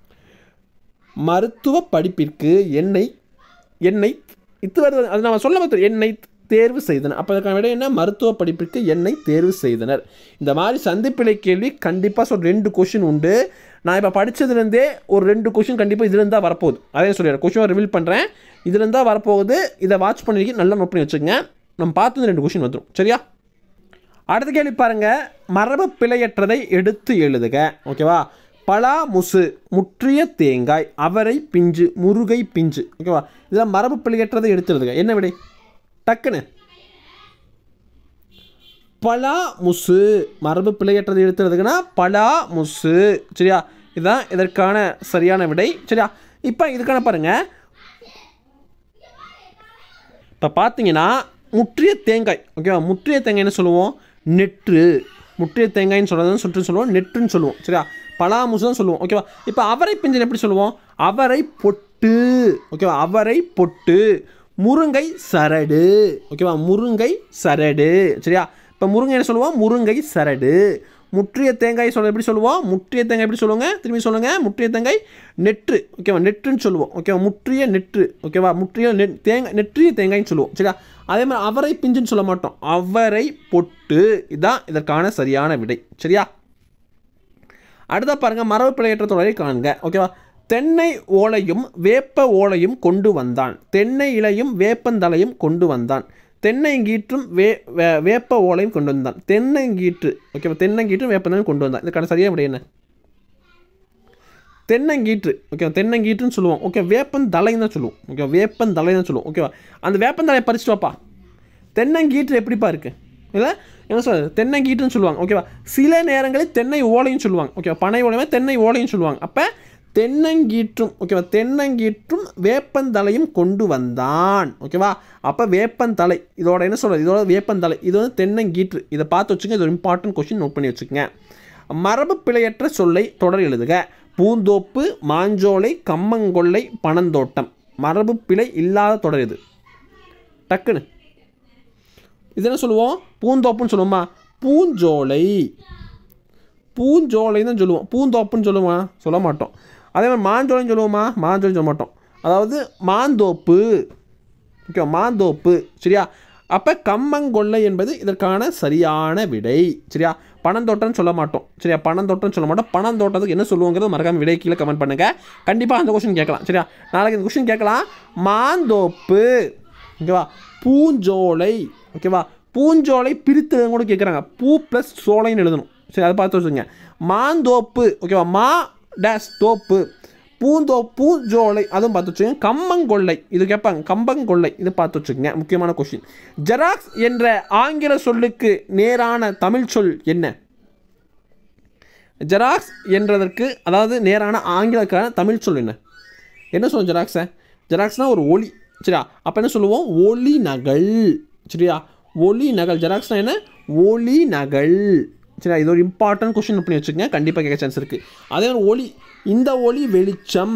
மருத்துவ படிப்பிற்கு என்னை என்னை இது வருது அது நான் சொல்ல மாட்டேன் என்னை தேர்வு செய்தனர் அப்போ அதுக்கான விட என்ன மருத்துவ படிப்பிற்கு என்னை தேர்வு செய்தனர் இந்த மாதிரி சந்திப்பிழை கேள்வி கண்டிப்பாக சொல் ரெண்டு கொஷின் உண்டு நான் இப்போ படித்ததுலேருந்தே ஒரு ரெண்டு கொஷின் கண்டிப்பாக இதுலேருந்து தான் வரப்போகுது அதே சொல்லிடுறேன் கொஷின் ரிவீல் பண்ணுறேன் இதுலேருந்து தான் வரப்போகுது இதை வாட்ச் பண்ணி நல்லா நோட் பண்ணி வச்சுக்கோங்க நம்ம பார்த்தது ரெண்டு கொஷின் வந்துடும் சரியா அடுத்த கேள்வி பாருங்க மரபு பிழையற்றதை எடுத்து எழுதுக ஓகேவா பலா முசு முற்றிய தேங்காய் அவரை பிஞ்சு முருகை பிஞ்சு ஓகேவா இதில் மரபு பிழையற்றதை எடுத்து எழுதுக என்ன விடை டக்குன்னு பலா முசு மரபு பிழையற்றதை எடுத்து எழுதுகனா பலா முசு சரியா இதுதான் இதற்கான சரியான விடை சரியா இப்போ இதுக்கான பாருங்க இப்போ பார்த்தீங்கன்னா முற்றிய தேங்காய் ஓகேவா முற்றிய தேங்காய்னு சொல்லுவோம் நெற்று முற்றிய தேங்காய்னு சொல்கிறது சுற்று சொல்லுவோம் நெற்றுன்னு சொல்லுவோம் சரியா பலாமுசு தான் சொல்லுவோம் ஓகேவா இப்போ அவரை பிஞ்சன் எப்படி சொல்லுவோம் அவரை பொட்டு ஓகேவா அவரை பொட்டு முருங்கை சரடு ஓகேவா முருங்கை சரடு சரியா இப்போ முருங்கை என்ன சொல்லுவோம் முருங்கை சரடு முற்றிய தேங்காய் சொல்ல எப்படி சொல்லுவோம் முற்றிய தேங்காய் எப்படி சொல்லுவாங்க திரும்பி சொல்லுங்க முற்றிய தேங்காய் நெற்று ஓகேவா நெற்றுன்னு சொல்லுவோம் ஓகேவா முற்றிய நெற்று ஓகேவா முற்றிய நெ தேங்காய் நெற்றிய தேங்காய்ன்னு சொல்லுவோம் சரியா அதே மாதிரி அவரை பிஞ்சுன்னு சொல்ல மாட்டோம் அவரை பொட்டு இதுதான் இதற்கான சரியான விடை சரியா அடுத்த பாருங்க மரபு பிழையற்ற தொடரை காண்க ஓகேவா தென்னை ஓலையும் வேப்ப ஓலையும் கொண்டு வந்தான் தென்னை இலையும் வேப்பந்தலையும் கொண்டு வந்தான் தென்னங்கீற்றும் வே வே- வேப்ப ஓலையும் கொண்டு வந்தான் தென்னங்கீற்று ஓகேவா தென்னங்கீற்றும் வேப்பந்தலையும் கொண்டு வந்தான் இதுக்கான சரியான விடை என்ன தென்னங்கீற்று ஓகே தென்னங்கீற்றுன்னு சொல்லுவோம் ஓகே வேப்பந்தலைன்னு தான் சொல்லுவோம் ஓகே வேப்பந்தலை தான் சொல்லுவோம் ஓகேவா அந்த வேப்பந்தலையை பறிச்சுட்டு வாப்பா தென்னங்கீற்று எப்படிப்பா இருக்குது இல்லை என்ன சொல்றது தென்னங்கீற்றுன்னு சொல்லுவாங்க ஓகேவா சில நேரங்களில் தென்னை ஓலையும் சொல்லுவாங்க ஓகேவா பனை ஓலையுமே தென்னை ஓலையும் சொல்லுவாங்க அப்போ தென்னங்கீற்றும் ஓகேவா தென்னங்கீற்றும் வேப்பந்தலையும் கொண்டு வந்தான் ஓகேவா அப்போ வேப்பந்தலை இதோட என்ன சொல்கிறது இதோட வேப்பந்தலை இது வந்து தென்னங்கீற்று இதை பார்த்து வச்சுங்க இது ஒரு இம்பார்ட்டன்ட் கொஸ்டின் நோட் பண்ணி வச்சுக்கோங்க மரபு பிழையற்ற சொல்லை தொடர் எழுதுக பூந்தோப்பு மாஞ்சோலை கம்மங்கொல்லை பனந்தோட்டம் மரபு பிழை இல்லாத தொடர் இது டக்குன்னு இது என்ன சொல்லுவோம் பூந்தோப்புன்னு சொல்லுவோமா பூஞ்சோலை பூஞ்சோலை தான் சொல்லுவோம் பூந்தோப்புன்னு சொல்லுவோமா சொல்ல மாட்டோம் அதே மாதிரி மாஞ்சோலைன்னு சொல்லுவோமா மாஞ்சோலை சொல்ல மாட்டோம் அதாவது மாந்தோப்பு ஓகே மாந்தோப்பு சரியா அப்போ கம்மங்கொள்ளை என்பது இதற்கான சரியான விடை சரியா பணந்தோட்டம்னு சொல்ல மாட்டோம் சரியா பணந்தோட்டம்னு சொல்ல மாட்டோம் பணந்தோட்டத்துக்கு என்ன சொல்லுவோங்கிறது மறக்காம விடை கீழே கமெண்ட் பண்ணுங்க கண்டிப்பாக அந்த கொஸ்டின் கேட்கலாம் சரியா நாளைக்கு இந்த கொஸ்டின் கேட்கலாம் மாந்தோப்பு ஓகேவா பூஞ்சோலை ஓகேவா பூஞ்சோலை பிரித்து கூட கேட்குறாங்க பூ ப்ளஸ் சோலைன்னு எழுதணும் சரி அதை பார்த்து வச்சுங்க மாந்தோப்பு ஓகேவா மா டேஸ் தோப்பு பூந்தோ பூஞ்சோலை அதுவும் பார்த்து வச்சுக்கோங்க கம்மங்கொள்ளை இது கேட்பாங்க கம்பங்கொள்ளை இது பார்த்து வச்சுக்கோங்க முக்கியமான கொஷின் ஜெராக்ஸ் என்ற ஆங்கில சொல்லுக்கு நேரான தமிழ் சொல் என்ன ஜெராக்ஸ் என்றதற்கு அதாவது நேரான ஆங்கிலக்கான தமிழ் சொல் என்ன என்ன சொல்லுவோம் ஜெராக்ஸை ஜெராக்ஸ்னால் ஒரு ஒளி சரியா அப்போ என்ன சொல்லுவோம் ஒளி நகல் சரியா ஒளி நகல் ஜெராக்ஸ்னால் என்ன ஒளி நகல் சரியா இது ஒரு இம்பார்ட்டன்ட் கொஷின் பண்ணி வச்சுக்கோங்க கண்டிப்பாக கேட்க சான்ஸ் இருக்குது அதே ஒரு ஒளி இந்த ஒளி வெளிச்சம்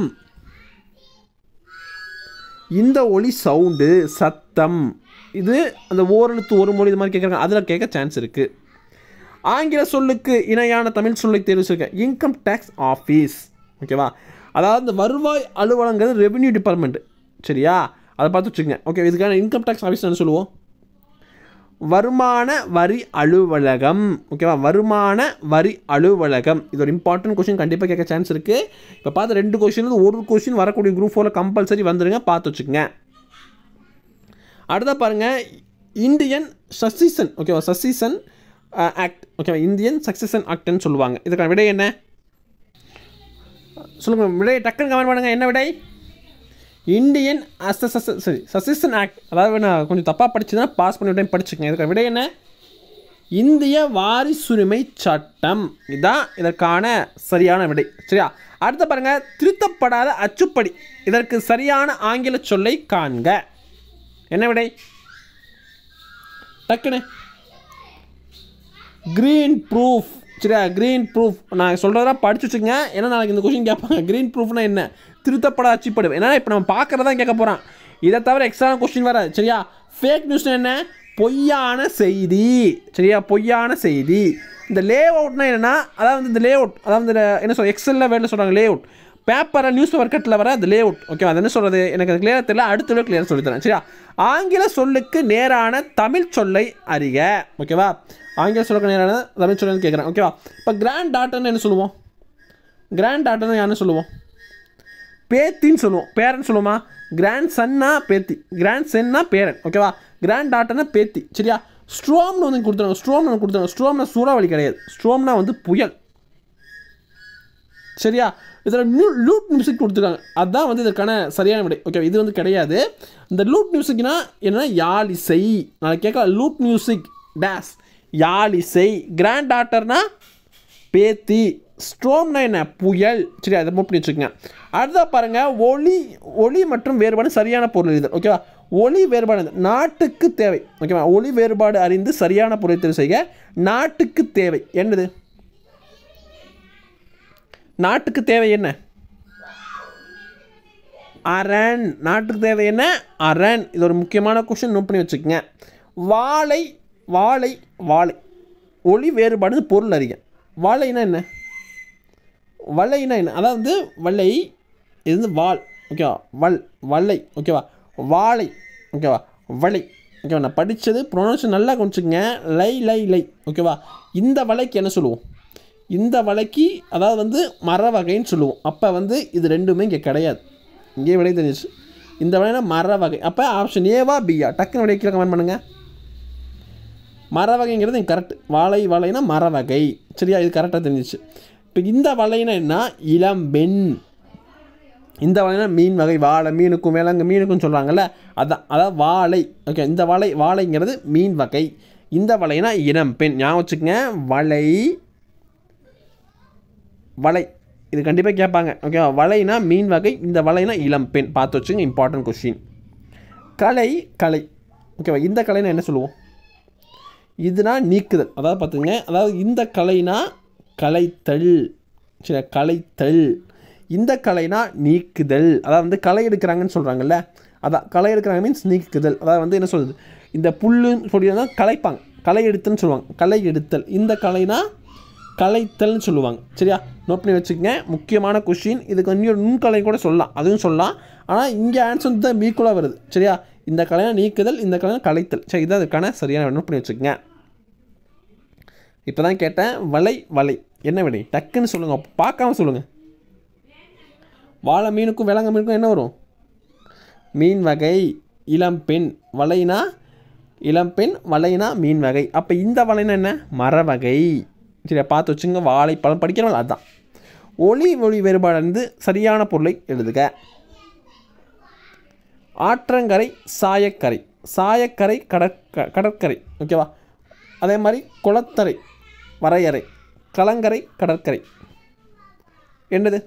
இந்த ஒளி சவுண்டு சத்தம் இது அந்த ஓரெழுத்து ஒரு மொழி இது மாதிரி கேட்குறாங்க அதில் கேட்க சான்ஸ் இருக்குது ஆங்கில சொல்லுக்கு இணையான தமிழ் சொல்லை தேர்வு செய்க இன்கம் டேக்ஸ் ஆஃபீஸ் ஓகேவா அதாவது இந்த வருவாய் அலுவலங்கிறது ரெவென்யூ டிபார்ட்மெண்ட் சரியா அதை பார்த்து வச்சுக்கோங்க ஓகே இதுக்கான இன்கம் டேக்ஸ் ஆஃபீஸ் என்ன சொல்லுவோம் வருமான வரி அலுவலகம் ஓகேவா வருமான வரி அலுவலகம் இது ஒரு இம்பார்ட்டன்ட் கொஷின் கண்டிப்பாக கேட்க சான்ஸ் இருக்குது இப்போ பார்த்த ரெண்டு கொஷின் ஒரு கொஷின் வரக்கூடிய குரூப் ஃபோரில் கம்பல்சரி வந்துடுங்க பார்த்து வச்சுக்கோங்க அடுத்த பாருங்கள் இந்தியன் சசிசன் ஓகேவா சசிசன் ஆக்ட் ஓகேவா இந்தியன் சக்சஷன் ஆக்ட்னு சொல்லுவாங்க இதுக்கான விடை என்ன சொல்லுங்கள் விடை டக்குன்னு கமெண்ட் பண்ணுங்கள் என்ன விடை இந்தியன் அசஸ் சரி சசிசன் ஆக்ட் அதாவது நான் கொஞ்சம் தப்பாக படிச்சுதான் பாஸ் பண்ணி விட்டேன் படிச்சுக்கங்க இதுக்கான விடை என்ன இந்திய வாரிசுரிமை சட்டம் இதுதான் இதற்கான சரியான விடை சரியா அடுத்த பாருங்க திருத்தப்படாத அச்சுப்படி இதற்கு சரியான ஆங்கில சொல்லை காண்க என்ன விடை டக்குன்னு க்ரீன் ப்ரூஃப் சரியா க்ரீன் ப்ரூஃப் நான் சொல்கிறதெல்லாம் படிச்சு வச்சுங்க ஏன்னா நாளைக்கு இந்த கொஷின் கேட்பாங்க க்ரீன் ப்ரூஃப்னா என்ன திருத்தப்பட அச்சுப்படும் ஏன்னா இப்போ நம்ம பார்க்குறதா கேட்க போகிறான் இதை தவிர எக்ஸ்ட்ரா கொஸ்டின் வராது சரியா ஃபேக் நியூஸ்னா என்ன பொய்யான செய்தி சரியா பொய்யான செய்தி இந்த லே அவுட்னா என்னென்னா அதாவது இந்த லே அவுட் அதாவது இந்த என்ன சொல் எக்ஸலில் வேலை சொல்கிறாங்க லே அவுட் பேப்பரை நியூஸ் பேப்பர் கட்டில் வர அந்த லே அவுட் ஓகே அது என்ன சொல்கிறது எனக்கு அது கிளியராக தெரியல அடுத்த விட கிளியராக சொல்லித்தரேன் சரியா ஆங்கில சொல்லுக்கு நேரான தமிழ் சொல்லை அறிக ஓகேவா ஆங்கில சொல்லுக்கு நேரான தமிழ் சொல்லுன்னு கேட்குறேன் ஓகேவா இப்போ கிராண்ட் டாட்டர்னு என்ன சொல்லுவோம் கிராண்ட் டாட்டர்னு யாருன்னு சொல்லுவோம் பேத்தின்னு சொல்லுவோம் பேரன் சொல்லுவோமா கிராண்ட் சன்னா பேத்தி கிராண்ட் சென்னா பேரன் ஓகேவா கிராண்ட் டாட்டர்னா பேத்தி சரியா ஸ்ட்ரோம்னு வந்து கொடுத்துருவாங்க ஸ்ட்ரோம்னு ஒன்று கொடுத்துருவாங்க ஸ்ட்ரோம்னா சூறாவளி கிடையாது ஸ்ட்ரோம்னா வந்து புயல் சரியா இதில் நியூ லூட் மியூசிக் கொடுத்துருக்காங்க அதுதான் வந்து இதற்கான சரியான விடை ஓகே இது வந்து கிடையாது இந்த லூட் மியூசிக்னா என்னன்னா யாழிசை நான் கேட்கலாம் லூட் மியூசிக் டேஸ் யாழிசை கிராண்ட் டாட்டர்னா பேத்தி ஸ்ட்ரோம்னா என்ன புயல் சரி அதை மூவ் பண்ணி வச்சுக்கோங்க அடுத்தா பாருங்க ஒளி ஒளி மற்றும் வேறுபாடு சரியான பொருள் இது ஓகேவா ஒளி வேறுபாடு இது. நாட்டுக்கு தேவை ஓகேவா ஒளி வேறுபாடு அறிந்து சரியான பொருளை தெரிவு செய்க நாட்டுக்கு தேவை என்னது நாட்டுக்கு தேவை என்ன அரண் நாட்டுக்கு தேவை என்ன அரண் இது ஒரு முக்கியமான கொஷின் நோட் பண்ணி வச்சுக்கோங்க வாழை வாழை வாழை ஒளி வேறுபாடு பொருள் அறிய வாழைனா என்ன வளைனா என்ன அதாவது வளை இது வந்து வாள் ஓகேவா வல் வளை ஓகேவா வாழை ஓகேவா வளை ஓகேவா நான் படித்தது ப்ரொனவுன்சேஷன் நல்லா கொஞ்சிங்க லை லை லை ஓகேவா இந்த வலைக்கு என்ன சொல்லுவோம் இந்த வலைக்கு அதாவது வந்து மர வகைன்னு சொல்லுவோம் அப்போ வந்து இது ரெண்டுமே இங்கே கிடையாது இங்கே விடை தெரிஞ்சிச்சு இந்த வலைனா மர வகை அப்போ ஆப்ஷன் ஏவா பியா டக்குன்னு விடை கீழே கமெண்ட் பண்ணுங்கள் மர வகைங்கிறது கரெக்ட் வாழை வலைனா மர வகை சரியா இது கரெக்டாக தெரிஞ்சிச்சு இப்போ இந்த வலைனா என்ன இளம்பெண் இந்த வலைனா மீன் வகை வாழை மீனுக்கும் மேலங்க மீனுக்கும் சொல்கிறாங்கல்ல அதான் அதாவது வாழை ஓகே இந்த வலை வாழைங்கிறது மீன் வகை இந்த வலைனா இளம்பெண் ஞாபகம் வச்சுக்கங்க வலை வலை இது கண்டிப்பாக கேட்பாங்க ஓகேவா வலைனா மீன் வகை இந்த வலைனா இளம்பெண் பார்த்து வச்சுங்க இம்பார்ட்டன்ட் கொஷின் கலை கலை ஓகேவா இந்த கலைனா என்ன சொல்லுவோம் இதுனா நீக்குதல் அதாவது பார்த்துங்க அதாவது இந்த கலைனா கலைத்தல் சரி கலைத்தல் இந்த கலைனா நீக்குதல் அதாவது வந்து களை எடுக்கிறாங்கன்னு சொல்கிறாங்கல்ல அதான் களை எடுக்கிறாங்க மீன்ஸ் நீக்குதல் அதாவது வந்து என்ன சொல்றது இந்த புல்லுன்னு சொல்லி தான் கலைப்பாங்க களை எடுத்தல்னு சொல்லுவாங்க களை எடுத்தல் இந்த கலைனா கலைத்தல்னு சொல்லுவாங்க சரியா நோட் பண்ணி வச்சுக்கங்க முக்கியமான கொஷின் இதுக்கு இன்னொரு நுண்கலை கூட சொல்லலாம் அதுவும் சொல்லலாம் ஆனால் இங்கே ஆன்சர் வந்து தான் மீக்குவலாக வருது சரியா இந்த கலையை நீக்குதல் இந்த கலையை கலைத்தல் சரி இதான் அதுக்கான சரியான நோட் பண்ணி வச்சுக்கங்க இப்போ தான் கேட்டேன் வலை வலை என்ன விடை டக்குன்னு சொல்லுங்கள் பார்க்காம சொல்லுங்கள் வாழை மீனுக்கும் விலங்கு மீனுக்கும் என்ன வரும் மீன் வகை இளம்பெண் வலைனா இளம்பெண் வலைனா மீன் வகை அப்போ இந்த வலைனா என்ன மர வகை சரியா பார்த்து வச்சுங்க வாழைப்பழம் படிக்கிறவங்க அதுதான் ஒளி ஒளி வேறுபாடு வந்து சரியான பொருளை எழுதுக ஆற்றங்கரை சாயக்கரை சாயக்கரை கடற்க கடற்கரை ஓகேவா அதே மாதிரி குளத்தரை வரையறை கலங்கரை கடற்கரை என்னது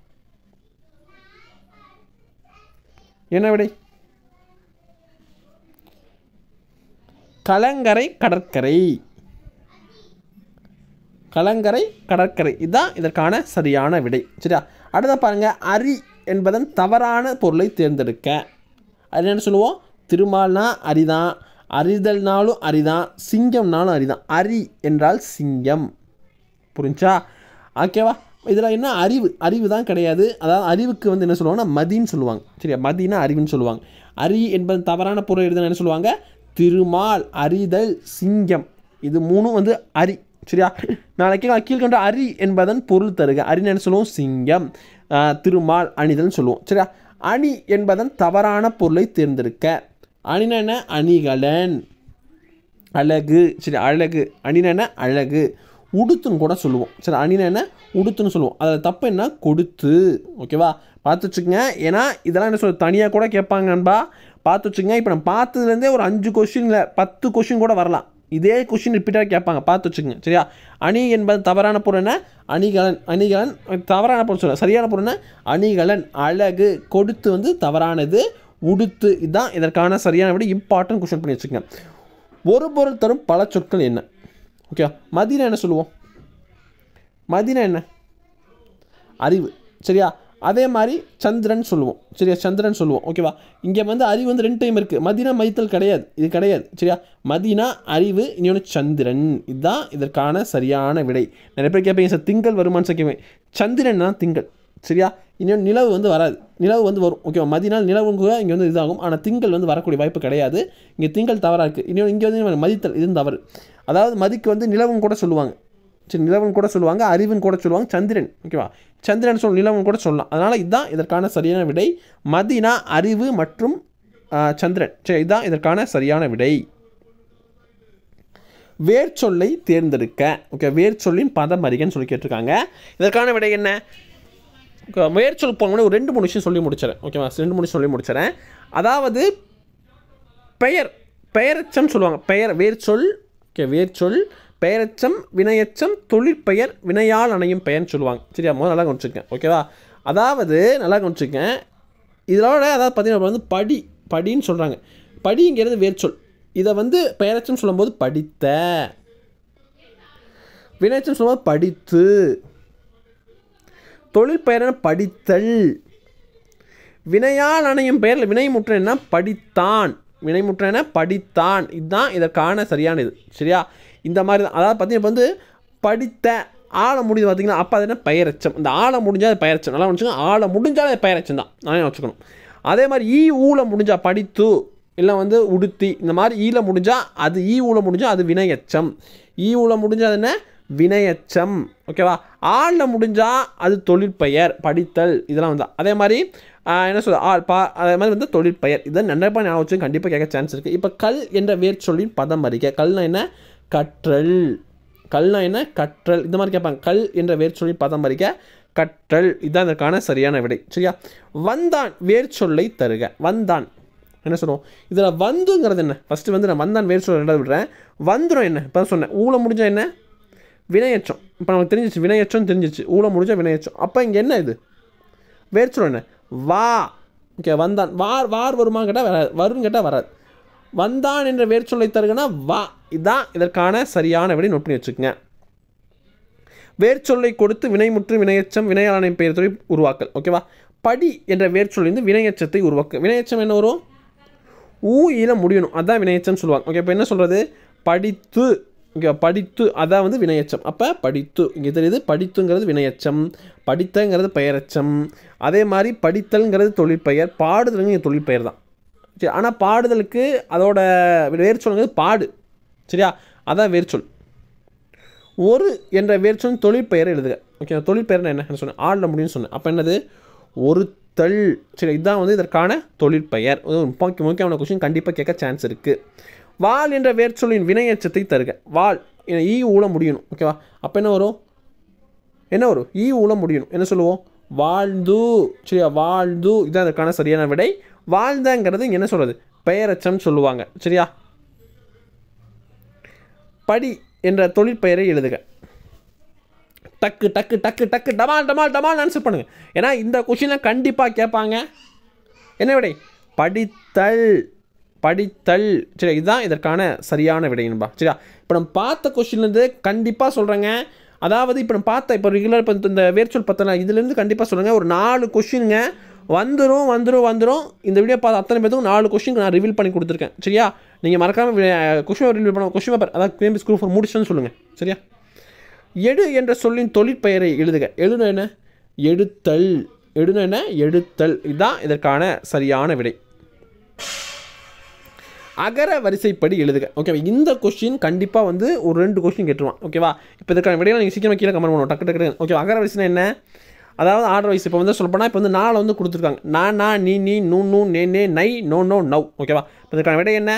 என்ன விடை கலங்கரை கடற்கரை கலங்கரை கடற்கரை இதுதான் இதற்கான சரியான விடை சரியா அடுத்த பாருங்க அரி என்பதன் தவறான பொருளை தேர்ந்தெடுக்க அது என்ன சொல்லுவோம் திருமால்னா அரிதான் அறிதல்னாலும் அரிதான் சிங்கம்னாலும் அரிதான் அரி என்றால் சிங்கம் புரிஞ்சா ஓகேவா இதில் என்ன அறிவு அறிவு தான் கிடையாது அதாவது அறிவுக்கு வந்து என்ன சொல்லுவாங்கன்னா மதின்னு சொல்லுவாங்க சரியா மதினா அறிவுன்னு சொல்லுவாங்க அரி என்பது தவறான பொருள் எழுதுனா என்ன சொல்லுவாங்க திருமால் அறிதல் சிங்கம் இது மூணும் வந்து அரி சரியா நாளைக்கு கீழ்கண்ட அரி என்பதன் பொருள் தருக அரின்னு என்ன சொல்லுவோம் சிங்கம் ஆஹ், திருமால் அணிதல்னு சொல்லுவோம் சரியா அணி என்பதன் தவறான பொருளை தேர்ந்தெடுக்க அணினா என்ன அணிகலன் அழகு சரி அழகு அணினா என்ன அழகு உடுத்துன்னு கூட சொல்லுவோம் சரி அணினா என்ன உடுத்துன்னு சொல்லுவோம் அதில் தப்பு என்ன கொடுத்து ஓகேவா பார்த்து வச்சுக்கங்க ஏன்னா இதெல்லாம் என்ன சொல்ல தனியாக கூட கேட்பாங்க நண்பா பார்த்து வச்சுக்கங்க இப்போ நம்ம பார்த்ததுலேருந்தே ஒரு அஞ்சு கொஷினில் பத்து கொஷின் கூட வரலாம் இதே கொஷின் ரிப்பீட்டாக கேட்பாங்க பார்த்து வச்சுக்கங்க சரியா அணி என்பது தவறான பொருள் என்ன அணிகலன் அணிகலன் தவறான பொருள் சொல்ல சரியான பொருள் என்ன அணிகலன் அழகு கொடுத்து வந்து தவறானது உடுத்து இதுதான் இதற்கான சரியான விட இம்பார்ட்டன்ட் கொஷின் பண்ணி வச்சுக்கங்க ஒரு பொருள் தரும் பல சொற்கள் என்ன ஓகே மதினா என்ன சொல்லுவோம் மதினா என்ன அறிவு சரியா அதே மாதிரி சந்திரன் சொல்லுவோம் சரியா சந்திரன் சொல்லுவோம் ஓகேவா இங்கே வந்து அறிவு வந்து ரெண்டு டைம் இருக்குது மதினா மதித்தல் கிடையாது இது கிடையாது சரியா மதினா அறிவு இன்னொன்று சந்திரன் இதுதான் இதற்கான சரியான விடை நிறைய பேர் கேட்பீங்க சார் திங்கள் வருமானு கேட்பேன் சந்திரன் தான் திங்கள் சரியா இன்னொன்று நிலவு வந்து வராது நிலவு வந்து வரும் ஓகேவா மதினால் நிலவு கூட இங்கே வந்து இதாகும் ஆனால் திங்கள் வந்து வரக்கூடிய வாய்ப்பு கிடையாது இங்கே திங்கள் தவறாக இருக்குது இன்னொன்று இங்கே வந்து மதித்தல் இது தவறு அதாவது மதிக்கு வந்து நிலவும் கூட சொல்லுவாங்க சரி நிலவன் கூட சொல்லுவாங்க அறிவுன்னு கூட சொல்லுவாங்க சந்திரன் ஓகேவா சந்திரன் சொல் நிலவன் கூட சொல்லலாம் அதனால் இதுதான் இதற்கான சரியான விடை மதினா அறிவு மற்றும் ஆ, சந்திரன் சரி இதுதான் இதற்கான சரியான விடை வேர்ச்சொல்லை தேர்ந்தெடுக்க ஓகே வேர்ச்சொல்லின் பதம் அறிகன்னு சொல்லி கேட்டிருக்காங்க இதற்கான விடை என்ன ஓகே, வேர்ச்சொல் போன ஒரு ரெண்டு மூணு விஷயம் சொல்லி முடிச்சிடறேன் ஓகேவா ரெண்டு மூணு சொல்லி முடிச்சிடறேன் அதாவது பெயர் பெயரச்சம் சொல்லுவாங்க பெயர் வேர்ச்சொல் ஓகே வேர்ச்சொல் பெயரச்சம் வினையச்சம் தொழிற்பெயர் வினையால் அணையும் பெயர்னு சொல்லுவாங்க சரியா முதல்ல நல்லா கவனிச்சுக்கேன் ஓகேவா அதாவது நல்லா கவனிச்சுக்கேன் இதோட அதாவது பார்த்தீங்கன்னா வந்து படி படின்னு சொல்கிறாங்க படிங்கிறது வேர்ச்சொல் இதை வந்து பெயரச்சம் சொல்லும்போது படித்த வினைச்சம் சொல்லும்போது படித்து தொழிற்பெயர் என்ன படித்தல் வினையால் அணையும் பெயரில் வினைமுற்ற என்ன படித்தான் வினைமுற்ற என்ன படித்தான் இதுதான் இதற்கான சரியான இது சரியா இந்த மாதிரி தான் அதாவது பார்த்தீங்கன்னா இப்ப வந்து படித்த ஆழ முடியுது பார்த்தீங்கன்னா அப்போ அது என்ன பெயரச்சம் இந்த ஆழ முடிஞ்சால் அது பெயரச்சம் நல்லா வச்சுக்கோங்க ஆழ முடிஞ்சால் அது பெயரச்சம் தான் நான் வச்சுக்கணும் அதே மாதிரி ஈ ஊழ முடிஞ்சா படித்து இல்லை வந்து உடுத்தி இந்த மாதிரி ஈல முடிஞ்சால் அது ஈ ஊழ முடிஞ்சால் அது வினையச்சம் ஈ ஊழ முடிஞ்சால் அது என்ன வினையச்சம் ஓகேவா ஆளில் முடிஞ்சால் அது தொழிற்பெயர் படித்தல் இதெல்லாம் வந்து அதே மாதிரி ஆஹ், என்ன சொல்ல ஆள் பா அதே மாதிரி வந்து தொழிற்பெயர் இதை நன்றப்பா ஞாபகம் வச்சு கண்டிப்பாக கேட்க சான்ஸ் இருக்குது இப்போ கல் என்ற வேர்ச்சொல்லின் பதம் அறிக்க கல்னா என்ன கற்றல் கல்னா என்ன கற்றல் இந்த மாதிரி கேட்பாங்க கல் என்ற வேர்ச்சொல்லின் பதம் அறிக்க கற்றல் இதுதான் இதற்கான சரியான விடை சரியா வந்தான் வேர்ச்சொல்லை தருக வந்தான் என்ன சொல்லுவோம் இதில் வந்துங்கிறது என்ன ஃபஸ்ட்டு வந்து நான் வந்தான் வேர்ச்சொல் ரெண்டாவது விடுறேன் வந்துடும் என்ன இப்போ சொன்னேன் ஊழ முடிஞ்சா என்ன வினையச்சம் இப்போ நமக்கு தெரிஞ்சிச்சு வினையச்சம் தெரிஞ்சிச்சு ஊழ முடிஞ்சா வினையச்சம் அப்போ இங்கே என்ன இது வேர்ச்சொல் என்ன வா ஓகே வந்தான் வார் வார் வருமா கேட்டால் வராது வரும்னு கேட்டால் வராது வந்தான் என்ற வேர்ச்சொல்லை தருகனா வா இதுதான் இதற்கான சரியான விடை நோட் பண்ணி வச்சுக்கோங்க வேர்ச்சொல்லை கொடுத்து வினைமுற்று வினையச்சம் வினையாளனை பெயர் துறை உருவாக்கல் ஓகேவா படி என்ற வேர்ச்சொல்லிருந்து வினையச்சத்தை உருவாக்க வினையச்சம் என்ன வரும் ஊ ஈல முடியணும் அதான் வினையச்சம் சொல்லுவாங்க ஓகே இப்போ என்ன சொல்கிறது படித்து இங்கே படித்து அதான் வந்து வினையச்சம் அப்போ படித்து இங்கே தெரியுது படித்துங்கிறது வினையச்சம் படித்தங்கிறது பெயரச்சம் அதே மாதிரி படித்தல்ங்கிறது தொழிற்பெயர் பாடுதலுங்க இங்கே தொழிற்பெயர் தான் சரி ஆனால் பாடுதலுக்கு அதோட வேர்ச்சொல்ங்கிறது பாடு சரியா அதான் வேர்ச்சொல் ஒரு என்ற வேர்ச்சொல் தொழிற்பெயரை எழுதுக ஓகே தொழிற்பெயர்னா என்ன என்ன சொன்னேன் ஆடில் முடியும்னு சொன்னேன் அப்போ என்னது ஒரு தள் சரி இதுதான் வந்து இதற்கான தொழிற்பெயர் இது ஒரு முக்கிய முக்கியமான கொஸ்டின் கண்டிப்பாக கேட்க சான்ஸ் இருக்குது வால் என்ற வேர்ச்சொல்லின் வினையச்சத்தை தருக வால் என ஈ ஊழ முடியணும் ஓகேவா அப்போ என்ன வரும் என்ன வரும் ஈ ஊழ முடியணும் என்ன சொல்லுவோம் வாழ்ந்து சரியா வாழ்ந்து இதுதான் அதற்கான சரியான விடை வாழ்ந்தங்கிறது இங்க என்ன சொல்கிறது பெயரச்சம் சொல்லுவாங்க சரியா படி என்ற தொழிற்பெயரை எழுதுக டக்கு டக்கு டக்கு டக்கு டமால் டமால் டமால் ஆன்சர் பண்ணுங்க ஏன்னா இந்த கொஷினை கண்டிப்பாக கேட்பாங்க என்ன விடை படித்தல் படித்தல் சரி இதுதான் இதற்கான சரியான விடைன்பா சரியா இப்போ நம்ம பார்த்த கொஷின்லேருந்து கண்டிப்பாக சொல்கிறேங்க அதாவது இப்போ நம்ம பார்த்த இப்போ ரெகுலர் இப்போ இந்த வேர்ச்சொல் பார்த்தல இதுலேருந்து கண்டிப்பாக சொல்லுங்கள் ஒரு நாலு கொஷினுங்க வந்துடும் வந்துடும் வந்துடும் இந்த வீடியோ பார்த்த அத்தனை பேருக்கும் நாலு கொஷின் நான் ரிவீல் பண்ணி கொடுத்துருக்கேன் சரியா நீங்கள் மறக்காமல் கொஷின் ரிவீல் பண்ண கொஷின் பேப்பர் அதாவது கேம்பி ஸ்கூல் ஃபோர் முடிச்சுன்னு சொல்லுங்கள் சரியா எடு என்ற சொல்லின் தொழிற்பெயரை எழுதுக எழுன என்ன எடுத்தல் எடுன என்ன எடுத்தல் இதுதான் இதற்கான சரியான விடை அகர வரிசைப்படி எழுதுக ஓகேவா இந்த கொஸ்டின் கண்டிப்பாக வந்து ஒரு ரெண்டு கொஸ்டின் கேட்டுருவான் ஓகேவா இப்போ இதற்கான விடையை நீங்கள் சீக்கிரமாக கீழே கமெண்ட் பண்ணுவோம் டக்கு டக்கு ஓகே அகர வரிசைனா என்ன அதாவது ஆர்டர் வைஸ் இப்போ வந்து சொல்லப்போனால் இப்போ வந்து நாளை வந்து கொடுத்துருக்காங்க நான் நான் நீ நீ நூ நூ நே நே நை நோ நோ நவ் ஓகேவா இப்போ இதற்கான விடை என்ன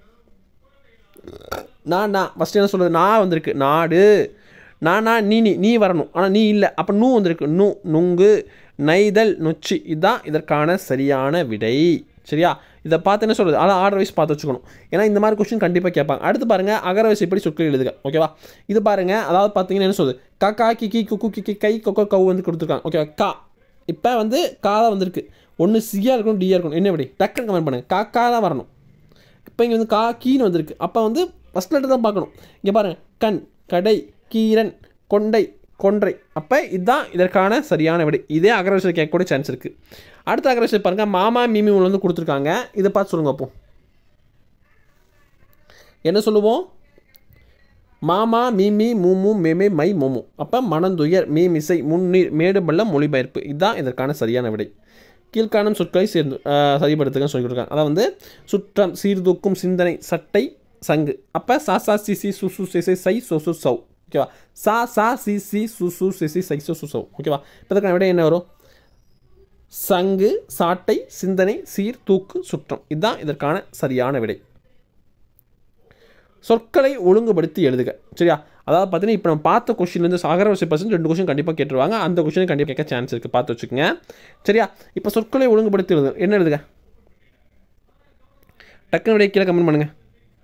நான் நான் ஃபஸ்ட்டு என்ன சொல்கிறது நான் வந்திருக்கு நாடு நானா நீ நீ நீ வரணும் ஆனால் நீ இல்லை அப்போ நூ வந்திருக்கு நூ நுங்கு நெய்தல் நொச்சி இதுதான் இதற்கான சரியான விடை சரியா இதை பார்த்து என்ன சொல்கிறது அதான் ஆர்டர் வைஸ் பார்த்து வச்சுக்கணும் ஏன்னா இந்த மாதிரி கொஸ்டின் கண்டிப்பாக கேட்பாங்க அடுத்து பாருங்கள் அகர வயசு இப்படி சொற்கள் எழுதுக ஓகேவா இது பாருங்கள் அதாவது பார்த்தீங்கன்னா என்ன சொல்லுது கா கா கி கி குக்கு கி கை கொக்கோ கவு வந்து கொடுத்துருக்காங்க ஓகேவா கா இப்போ வந்து கா தான் வந்திருக்கு ஒன்று சியாக இருக்கணும் டியாக இருக்கணும் என்ன விடை டக்குன்னு கமெண்ட் பண்ணுங்கள் கா கா தான் வரணும் இப்போ இங்கே வந்து கா கீன்னு வந்திருக்கு அப்போ வந்து ஃபஸ்ட் லெட்டர் தான் பார்க்கணும் இங்கே பாருங்கள் கண் கடை கீரன் கொண்டை கொன்றை அப்போ இதுதான் இதற்கான சரியான விடை இதே அகரவரிசை கேட்கக்கூடிய சான்ஸ் இருக்குது அடுத்த அகரவரிசை பாருங்கள் மாமா மீமி உள்ள வந்து கொடுத்துருக்காங்க இதை பார்த்து சொல்லுங்க அப்போ என்ன சொல்லுவோம் மாமா மீமி மூமு மேமே மை மோமு அப்போ மனந்துயர் மீமிசை முன்னீர் மேடு பள்ளம் மொழிபெயர்ப்பு இதுதான் இதற்கான சரியான விடை கீழ்காணும் சொற்களை சேர்ந்து ஆஹ், சரிப்படுத்துங்கன்னு சொல்லி கொடுக்காங்க அதாவது வந்து சுற்றம் சீர்தூக்கும் சிந்தனை சட்டை சங்கு அப்போ சா சா சி சி சு சு சி சி சை சு சு சௌ ஓகேவா சா சா சி சி சு சு சி சி சை சு சு சௌ ஓகேவா இப்போ இதற்கான விடை என்ன வரும் சங்கு சாட்டை சிந்தனை சீர் தூக்கு சுற்றம் இதுதான் இதற்கான சரியான விடை சொற்களை ஒழுங்குபடுத்தி எழுதுக சரியா அதாவது பார்த்தீங்கன்னா இப்போ நம்ம பார்த்த கொஸ்டின்லேருந்து சாகர வரிசை பர்சன்ட் ரெண்டு கொஸ்டின் கண்டிப்பாக கேட்டுருவாங்க அந்த கொஸ்டின் கண்டிப்பாக கேட்க சான்ஸ் இருக்குது பார்த்து வச்சுக்கோங்க சரியா இப்போ சொற்களை ஒழுங்குபடுத்தி எழுது என்ன எழுதுக டக்குனு விடைய கீழே கமெண்ட் பண்ணுங்கள்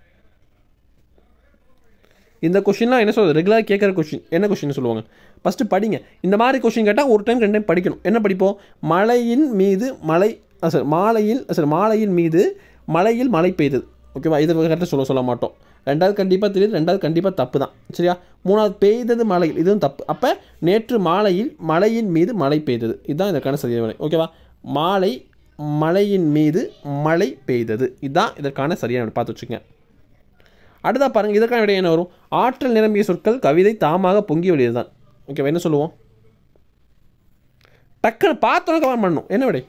இந்த கொஷின்லாம் என்ன சொல்றது ரெகுலராக கேட்குற கொஷின் என்ன கொஷின் சொல்லுவாங்க ஃபஸ்ட்டு படிங்க இந்த மாதிரி கொஷின் கேட்டால் ஒரு டைம் ரெண்டு டைம் படிக்கணும் என்ன படிப்போம் மலையின் மீது மலை சார் மாலையில் சார் மாலையின் மீது மலையில் மழை பெய்தது ஓகேவா இது கரெக்டாக சொல்ல சொல்ல மாட்டோம் ரெண்டாவது கண்டிப்பாக தெரியுது ரெண்டாவது கண்டிப்பாக தப்பு தான் சரியா மூணாவது பெய்தது மலையில் இதுவும் தப்பு அப்போ நேற்று மாலையில் மலையின் மீது மழை பெய்தது இதுதான் இதற்கான சரியான விடை ஓகேவா மாலை மலையின் மீது மழை பெய்தது இதுதான் இதற்கான சரியான விடை. பார்த்து வச்சுக்கோங்க அடுத்தா பாருங்க இதற்கான விடை என்ன வரும் ஆற்றல் நிரம்பிய சொற்கள் கவிதை தாமாக பொங்கி வெளியதுதான் ஓகேவா என்ன சொல்லுவோம் டக்குன்னு பார்த்தோன்னு கமெண்ட் பண்ணணும் என்ன விடை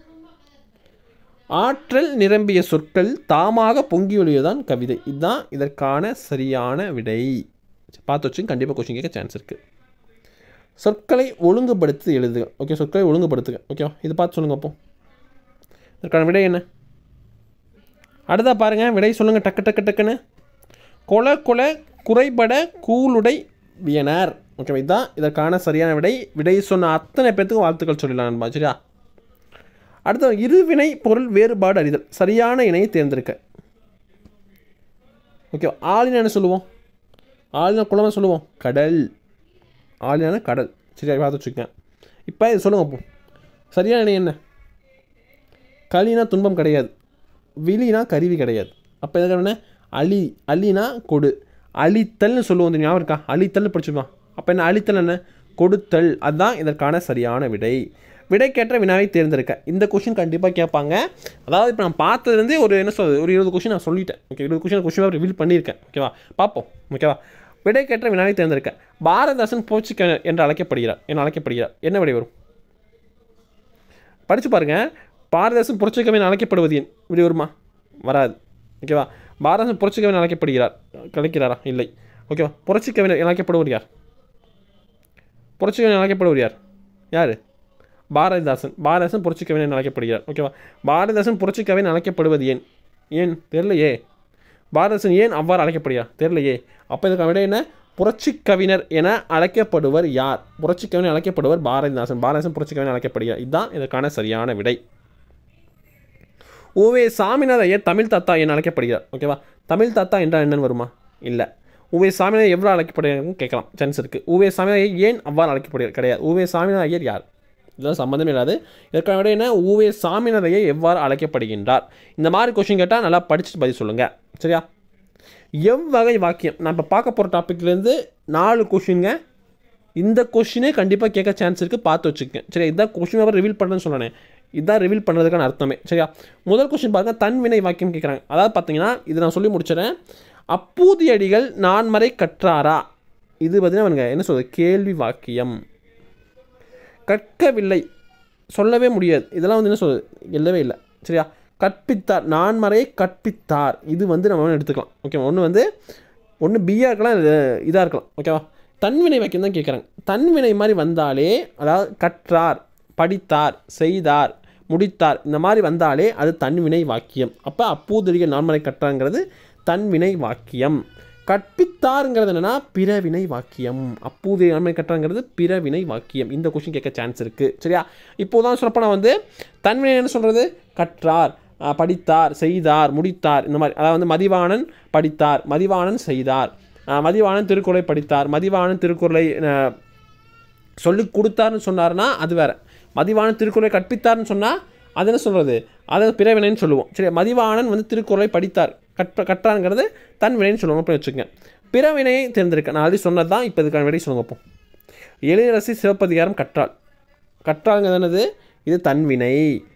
ஆற்றல் நிரம்பிய சொற்கள் தாமாக பொங்கி வெளியதுதான் கவிதை இதுதான் இதற்கான சரியான விடை சரி, பார்த்து வச்சு கண்டிப்பாக கொஸ்டின் கேட்க சான்ஸ் இருக்குது சொற்களை ஒழுங்குபடுத்தி எழுதுக ஓகே சொற்களை ஒழுங்குபடுத்துக ஓகேவா இது பார்த்து சொல்லுங்க அப்போ இதற்கான விடை என்ன அடுத்தா பாருங்க விடை சொல்லுங்க டக்கு டக்கு டக்குன்னு கொல கொல குறைபட கூலுடை வியனர் ஓகேவா இதுதான் இதற்கான சரியான விடை விடை சொன்ன அத்தனை பேர்த்துக்கும் வாழ்த்துக்கள் சொல்லலாம் நண்பா சரியா அடுத்த இருவினை பொருள் வேறுபாடு அறிதல் சரியான இணையை தேர்ந்தெடுக்க ஓகே ஆளினா என்ன சொல்லுவோம் ஆளினா குளமா சொல்லுவோம் கடல் ஆளினா கடல் சரியா பார்த்து வச்சுக்கேன் இப்போ இது சொல்லுங்க அப்போ சரியான இணை என்ன களினா துன்பம் கிடையாது விழினா கருவி கிடையாது அப்போ எதுக்கு என்ன அழி அழினா கொடு அழித்தல்னு சொல்லுவோம் இந்த ஞாபகம் இருக்கா அழித்தல்னு படிச்சுப்பான் அப்போ என்ன அழித்தல் என்ன கொடுத்தல் அதுதான் இதற்கான சரியான விடை விடைக்கேற்ற வினாவை தேர்ந்தெடுக்க இந்த கொஷின் கண்டிப்பாக கேட்பாங்க அதாவது இப்போ நான் பார்த்ததுலேருந்தே ஒரு என்ன சொல்றது ஒரு இருபது கொஷின் நான் சொல்லிட்டேன் ஓகே இருபது கொஷின் கொஷின் ரிவீல் பண்ணியிருக்கேன் ஓகேவா பார்ப்போம் ஓகேவா விடைக்கேற்ற வினாவை தேர்ந்தெடுக்க பாரதாசன் போர்ச்சுகல் என்று அழைக்கப்படுகிறார் என்று அழைக்கப்படுகிறார் என்ன விடை வரும் படித்து பாருங்க பாரதாசன் புரட்சிக்கவின் அழைக்கப்படுவது ஏன் இப்படி வருமா வராது ஓகேவா பாரதாசன் புரட்சிக்கவின் அழைக்கப்படுகிறார் கிடைக்கிறாரா இல்லை ஓகேவா புரட்சிக்கவின் அழைக்கப்படுவர் யார் புரட்சிக்கவின் அழைக்கப்படுவர் யார் யார் பாரதிதாசன் பாரதிதாசன் புரட்சிக்கவின் அழைக்கப்படுகிறார் ஓகேவா பாரதிதாசன் புரட்சிக்கவின் அழைக்கப்படுவது ஏன் ஏன் தெரியலையே பாரதிதாசன் ஏன் அவ்வாறு அழைக்கப்படுகிறார் தெரியலையே அப்போ இதுக்கு விட என்ன புரட்சி கவிஞர் என அழைக்கப்படுவர் யார் புரட்சி கவிஞர் அழைக்கப்படுவர் பாரதிதாசன் பாரதிதாசன் புரட்சி கவிஞர் அழைக்கப்படுகிறார் இதுதான் இதற்கான சரியான விடை ஓவே சாமிநாத ஐயர் தமிழ் தாத்தா என அழைக்கப்படுகிறார் ஓகேவா தமிழ் தாத்தா என்றால் என்னன்னு வருமா இல்லை உவே சாமிநாத எவ்வளோ அழைக்கப்படுகிறார்னு கேட்கலாம் சான்ஸ் இருக்குது உவே சாமிநாத ஐயர் ஏன் அவ்வாறு அழைக்கப்படுகிறார் கிடையாது உவே சாமிநாத ஐயர் யார் இதெல்லாம் சம்மந்தமே இல்லாது இதற்கான விட என்ன ஊவே சாமிநாத ஐயர் எவ்வாறு அழைக்கப்படுகின்றார் இந்த மாதிரி கொஷின் கேட்டால் நல்லா படிச்சுட்டு பதில் சொல்லுங்கள் சரியா எவ்வகை வாக்கியம் நான் இப்போ பார்க்க போகிற டாப்பிக்லேருந்து நாலு கொஷினுங்க இந்த கொஷினே கண்டிப்பாக கேட்க சான்ஸ் இருக்குது பார்த்து வச்சுக்கேன் சரியா இதான் கொஷின் பேப்பர் ரிவீல் பண்ணுறேன்னு சொன்னேன் இதுதான் ரிவீல் பண்ணுறதுக்கான அர்த்தமே சரியா முதல் கொஷின் பாருங்க தன்வினை வாக்கியம் கேட்குறாங்க அதாவது பார்த்தீங்கன்னா இது நான் சொல்லி முடிச்சிடறேன் அப்பூதியடிகள் நான்மறை கற்றாரா இது பார்த்தீங்கன்னா அவனுங்க என்ன சொல்றது கேள்வி வாக்கியம் கற்கவில்லை சொல்லவே முடியாது இதெல்லாம் வந்து என்ன சொல்றது இல்லவே இல்லை சரியா கற்பித்தார் நான்மறையை கற்பித்தார் இது வந்து நம்ம ஒன்று எடுத்துக்கலாம் ஓகேவா ஒன்று வந்து ஒன்று பிஆ இருக்கலாம் இதாக இருக்கலாம் ஓகேவா தன்வினை வாக்கியம் தான் கேட்குறாங்க தன்வினை மாதிரி வந்தாலே அதாவது கற்றார் படித்தார் செய்தார் முடித்தார் இந்த மாதிரி வந்தாலே அது தன்வினை வாக்கியம் அப்போ அப்பூதடிகள் நான்மறை கற்றாங்கிறது தன்வினை வாக்கியம் கற்பித்தாருங்கிறது என்னன்னா பிறவினை வாக்கியம் அப்பூதிய நான்மறை கற்றாங்கிறது பிறவினை வாக்கியம் இந்த கொஷின் கேட்க சான்ஸ் இருக்குது சரியா இப்போதான் சொல்லப்போனால் வந்து தன்வினை என்ன சொல்கிறது கற்றார் அஹ், படித்தார் செய்தார் முடித்தார் இந்த மாதிரி அதாவது வந்து மதிவாணன் படித்தார் மதிவாணன் செய்தார் அஹ், மதிவாணன் திருக்குறளை படித்தார் மதிவாணன் திருக்குறளை அஹ், சொல்லி கொடுத்தாருன்னு சொன்னார்னா அது வேற மதிவாணன் திருக்குறளை கற்பித்தார்னு சொன்னால் அது என்ன சொல்கிறது அதை பிறவினைன்னு சொல்லுவோம் சரி மதிவாணன் வந்து திருக்குறளை படித்தார் கற்ற கற்றாருங்கிறது தன் வினைன்னு சொல்லுவோம் அப்படி வச்சுக்கோங்க பிறவினையை தேர்ந்தெடுக்க நான் ஆல்ரெடி சொன்னது தான் இப்போ இதுக்கான விடை சொல்லுங்க அப்போ எழிலரசி சிவப்பதிகாரம் கற்றாள் கற்றாள்ங்கிறது என்னது இது தன்வினை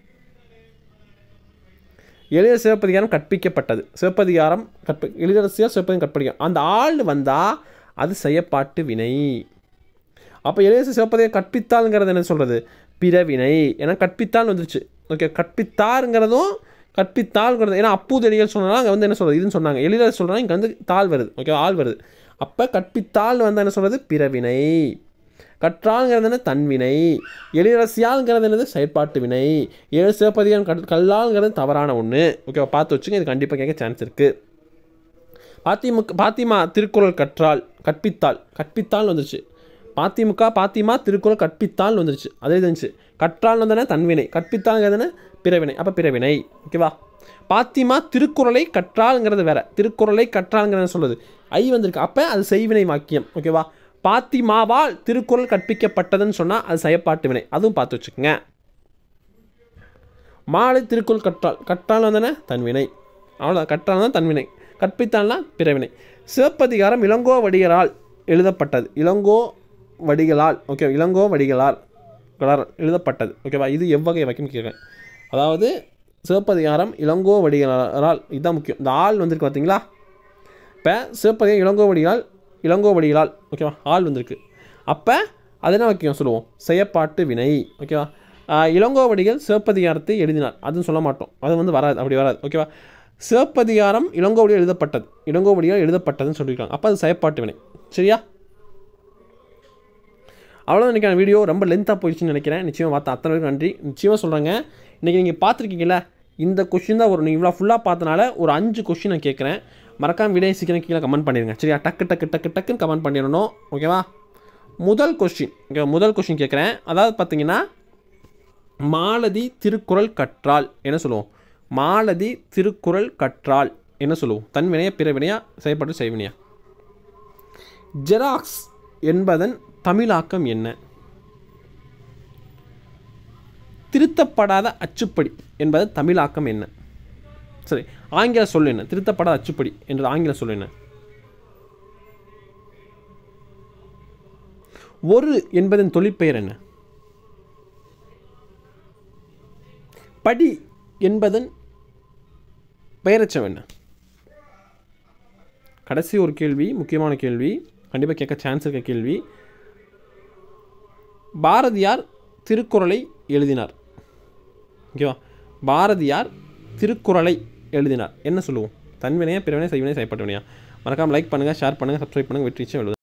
எளிய சிவப்பதிகாரம் கற்பிக்கப்பட்டது சிவப்பதிகாரம் கற்ப எளிதரசியாக சிவப்பதிகாரம் கற்பிக்கும் அந்த ஆள் வந்தால் அது செய்யப்பாட்டு வினை அப்போ எளிய சிவப்பதிகாரம் கற்பித்தாள்ங்கிறது என்ன சொல்கிறது பிறவினை ஏன்னா கற்பித்தால் வந்துருச்சு ஓகே கற்பித்தாருங்கிறதும் கற்பித்தாள்ங்கிறது ஏன்னா அப்பூதெளிகள் சொன்னாலும் அங்கே வந்து என்ன சொல்கிறது இதுன்னு சொன்னாங்க எளிதர் சொல்கிறாங்க இங்கே வந்து தாள் வருது ஓகே ஆள் வருது அப்போ கற்பித்தால் வந்து என்ன சொல்கிறது பிறவினை கற்றாங்கிறது என்ன தன்வினை எளிரசியால்ங்கிறது என்னது செயற்பாட்டு வினை ஏழு சிவப்பதிகாரம் கல் கல்லால்ங்கிறது தவறான ஒன்று ஓகேவா பார்த்து வச்சுங்க இது கண்டிப்பாக கேட்க சான்ஸ் இருக்குது பாத்திமுக பாத்திமா திருக்குறள் கற்றால் கற்பித்தாள் கற்பித்தால் வந்துருச்சு பாத்திமுக பாத்திமா திருக்குறள் கற்பித்தால் வந்துருச்சு அதே இருந்துச்சு கற்றால் வந்தன தன்வினை கற்பித்தால்ங்கிறதுன பிறவினை அப்போ பிறவினை ஓகேவா பாத்திமா திருக்குறளை கற்றால்ங்கிறது வேற திருக்குறளை கற்றால்ங்கிறது சொல்லுது ஐ வந்திருக்கு அப்போ அது செய்வினை வாக்கியம் ஓகேவா பாத்திமாவால் திருக்குறள் கற்பிக்கப்பட்டதுன்னு சொன்னால் அது செயற்பாட்டு வினை அதுவும் பார்த்து வச்சுக்கோங்க மாலை திருக்குறள் கற்றால் கற்றால் வந்தன தன்வினை அவ்வளோதான் கற்றால் தான் தன்வினை கற்பித்தால்னா பிறவினை சிவப்பதிகாரம் இளங்கோ வடிகளால் எழுதப்பட்டது இளங்கோ வடிகளால் ஓகே இளங்கோ வடிகளால் களால் எழுதப்பட்டது ஓகேவா இது எவ்வகை வாக்கியம் கேட்குறேன் அதாவது சிவப்பதிகாரம் இளங்கோ வடிகளால் இதுதான் முக்கியம் இந்த ஆள் வந்திருக்கு பார்த்தீங்களா இப்போ சிவப்பதிகாரம் இளங்கோ வடிகளால் இளங்கோ வடிகளால் ஓகேவா ஆள் வந்திருக்கு அப்போ அது என்ன வாக்கியம் சொல்லுவோம் செயற்பாட்டு வினை ஓகேவா ஆஹ் இளங்கோவடிகள் சிவப்பதிகாரத்தை எழுதினார் அதுவும் சொல்ல மாட்டோம் அது வந்து வராது அப்படி வராது ஓகேவா சிவப்பதிகாரம் இளங்கோவடியால் எழுதப்பட்டது இளங்கோவடியால் எழுதப்பட்டதுன்னு சொல்லியிருக்காங்க அப்போ அது செயற்பாட்டு வினை சரியா அவ்வளோதான் இன்றைக்கான வீடியோ ரொம்ப லென்த்தாக போயிடுச்சுன்னு நினைக்கிறேன் நிச்சயமாக பார்த்த அத்தனை பேருக்கு நன்றி நிச்சயமாக சொல்கிறாங்க இன்றைக்கி நீங்கள் பார்த்துருக்கீங்கள இந்த கொஷின் தான் ஒரு நீங்கள் இவ்வளோ ஃபுல்லாக பார்த்தனால ஒரு அஞ்சு கொஷின் நான் கேட்குறேன் மறக்காம விடை சீக்கிரம் கீழே கமெண்ட் பண்ணிடுங்க சரியா டக்கு டக்கு டக்கு டக்குன்னு கமெண்ட் பண்ணிடணும் ஓகேவா முதல் கொஸ்டின் ஓகே முதல் கொஸ்டின் கேட்குறேன் அதாவது பார்த்தீங்கன்னா மாலதி திருக்குறள் கற்றால் என்ன சொல்லுவோம் மாலதி திருக்குறள் கற்றால் என்ன சொல்லுவோம் தன்வினையா பிறவினையா செயல்பட்டு செய்வினையா ஜெராக்ஸ் என்பதன் தமிழாக்கம் என்ன திருத்தப்படாத அச்சுப்படி என்பது தமிழாக்கம் என்ன சரி ஆங்கில சொல் என்ன திருத்தப்படாத அச்சுப்படி என்றது ஆங்கில சொல் என்ன ஒரு என்பதன் தொழிற்பெயர் என்ன படி என்பதன் பெயரச்சம் என்ன கடைசி ஒரு கேள்வி முக்கியமான கேள்வி கண்டிப்பாக கேட்க சான்ஸ் இருக்க கேள்வி பாரதியார் திருக்குறளை எழுதினார் ஓகேவா பாரதியார் திருக்குறளை எழுதினார் என்ன சொல்லுவோம் தன்வினையா பிறவினை செய்வினை செய்யப்பட்டவினையா மறக்காமல் லைக் பண்ணுங்கள் ஷேர் பண்ணுங்கள் சப்ஸ்கிரைப் பண்ணுங்கள் வெற்றி நிச்சயம் எழுதுங்க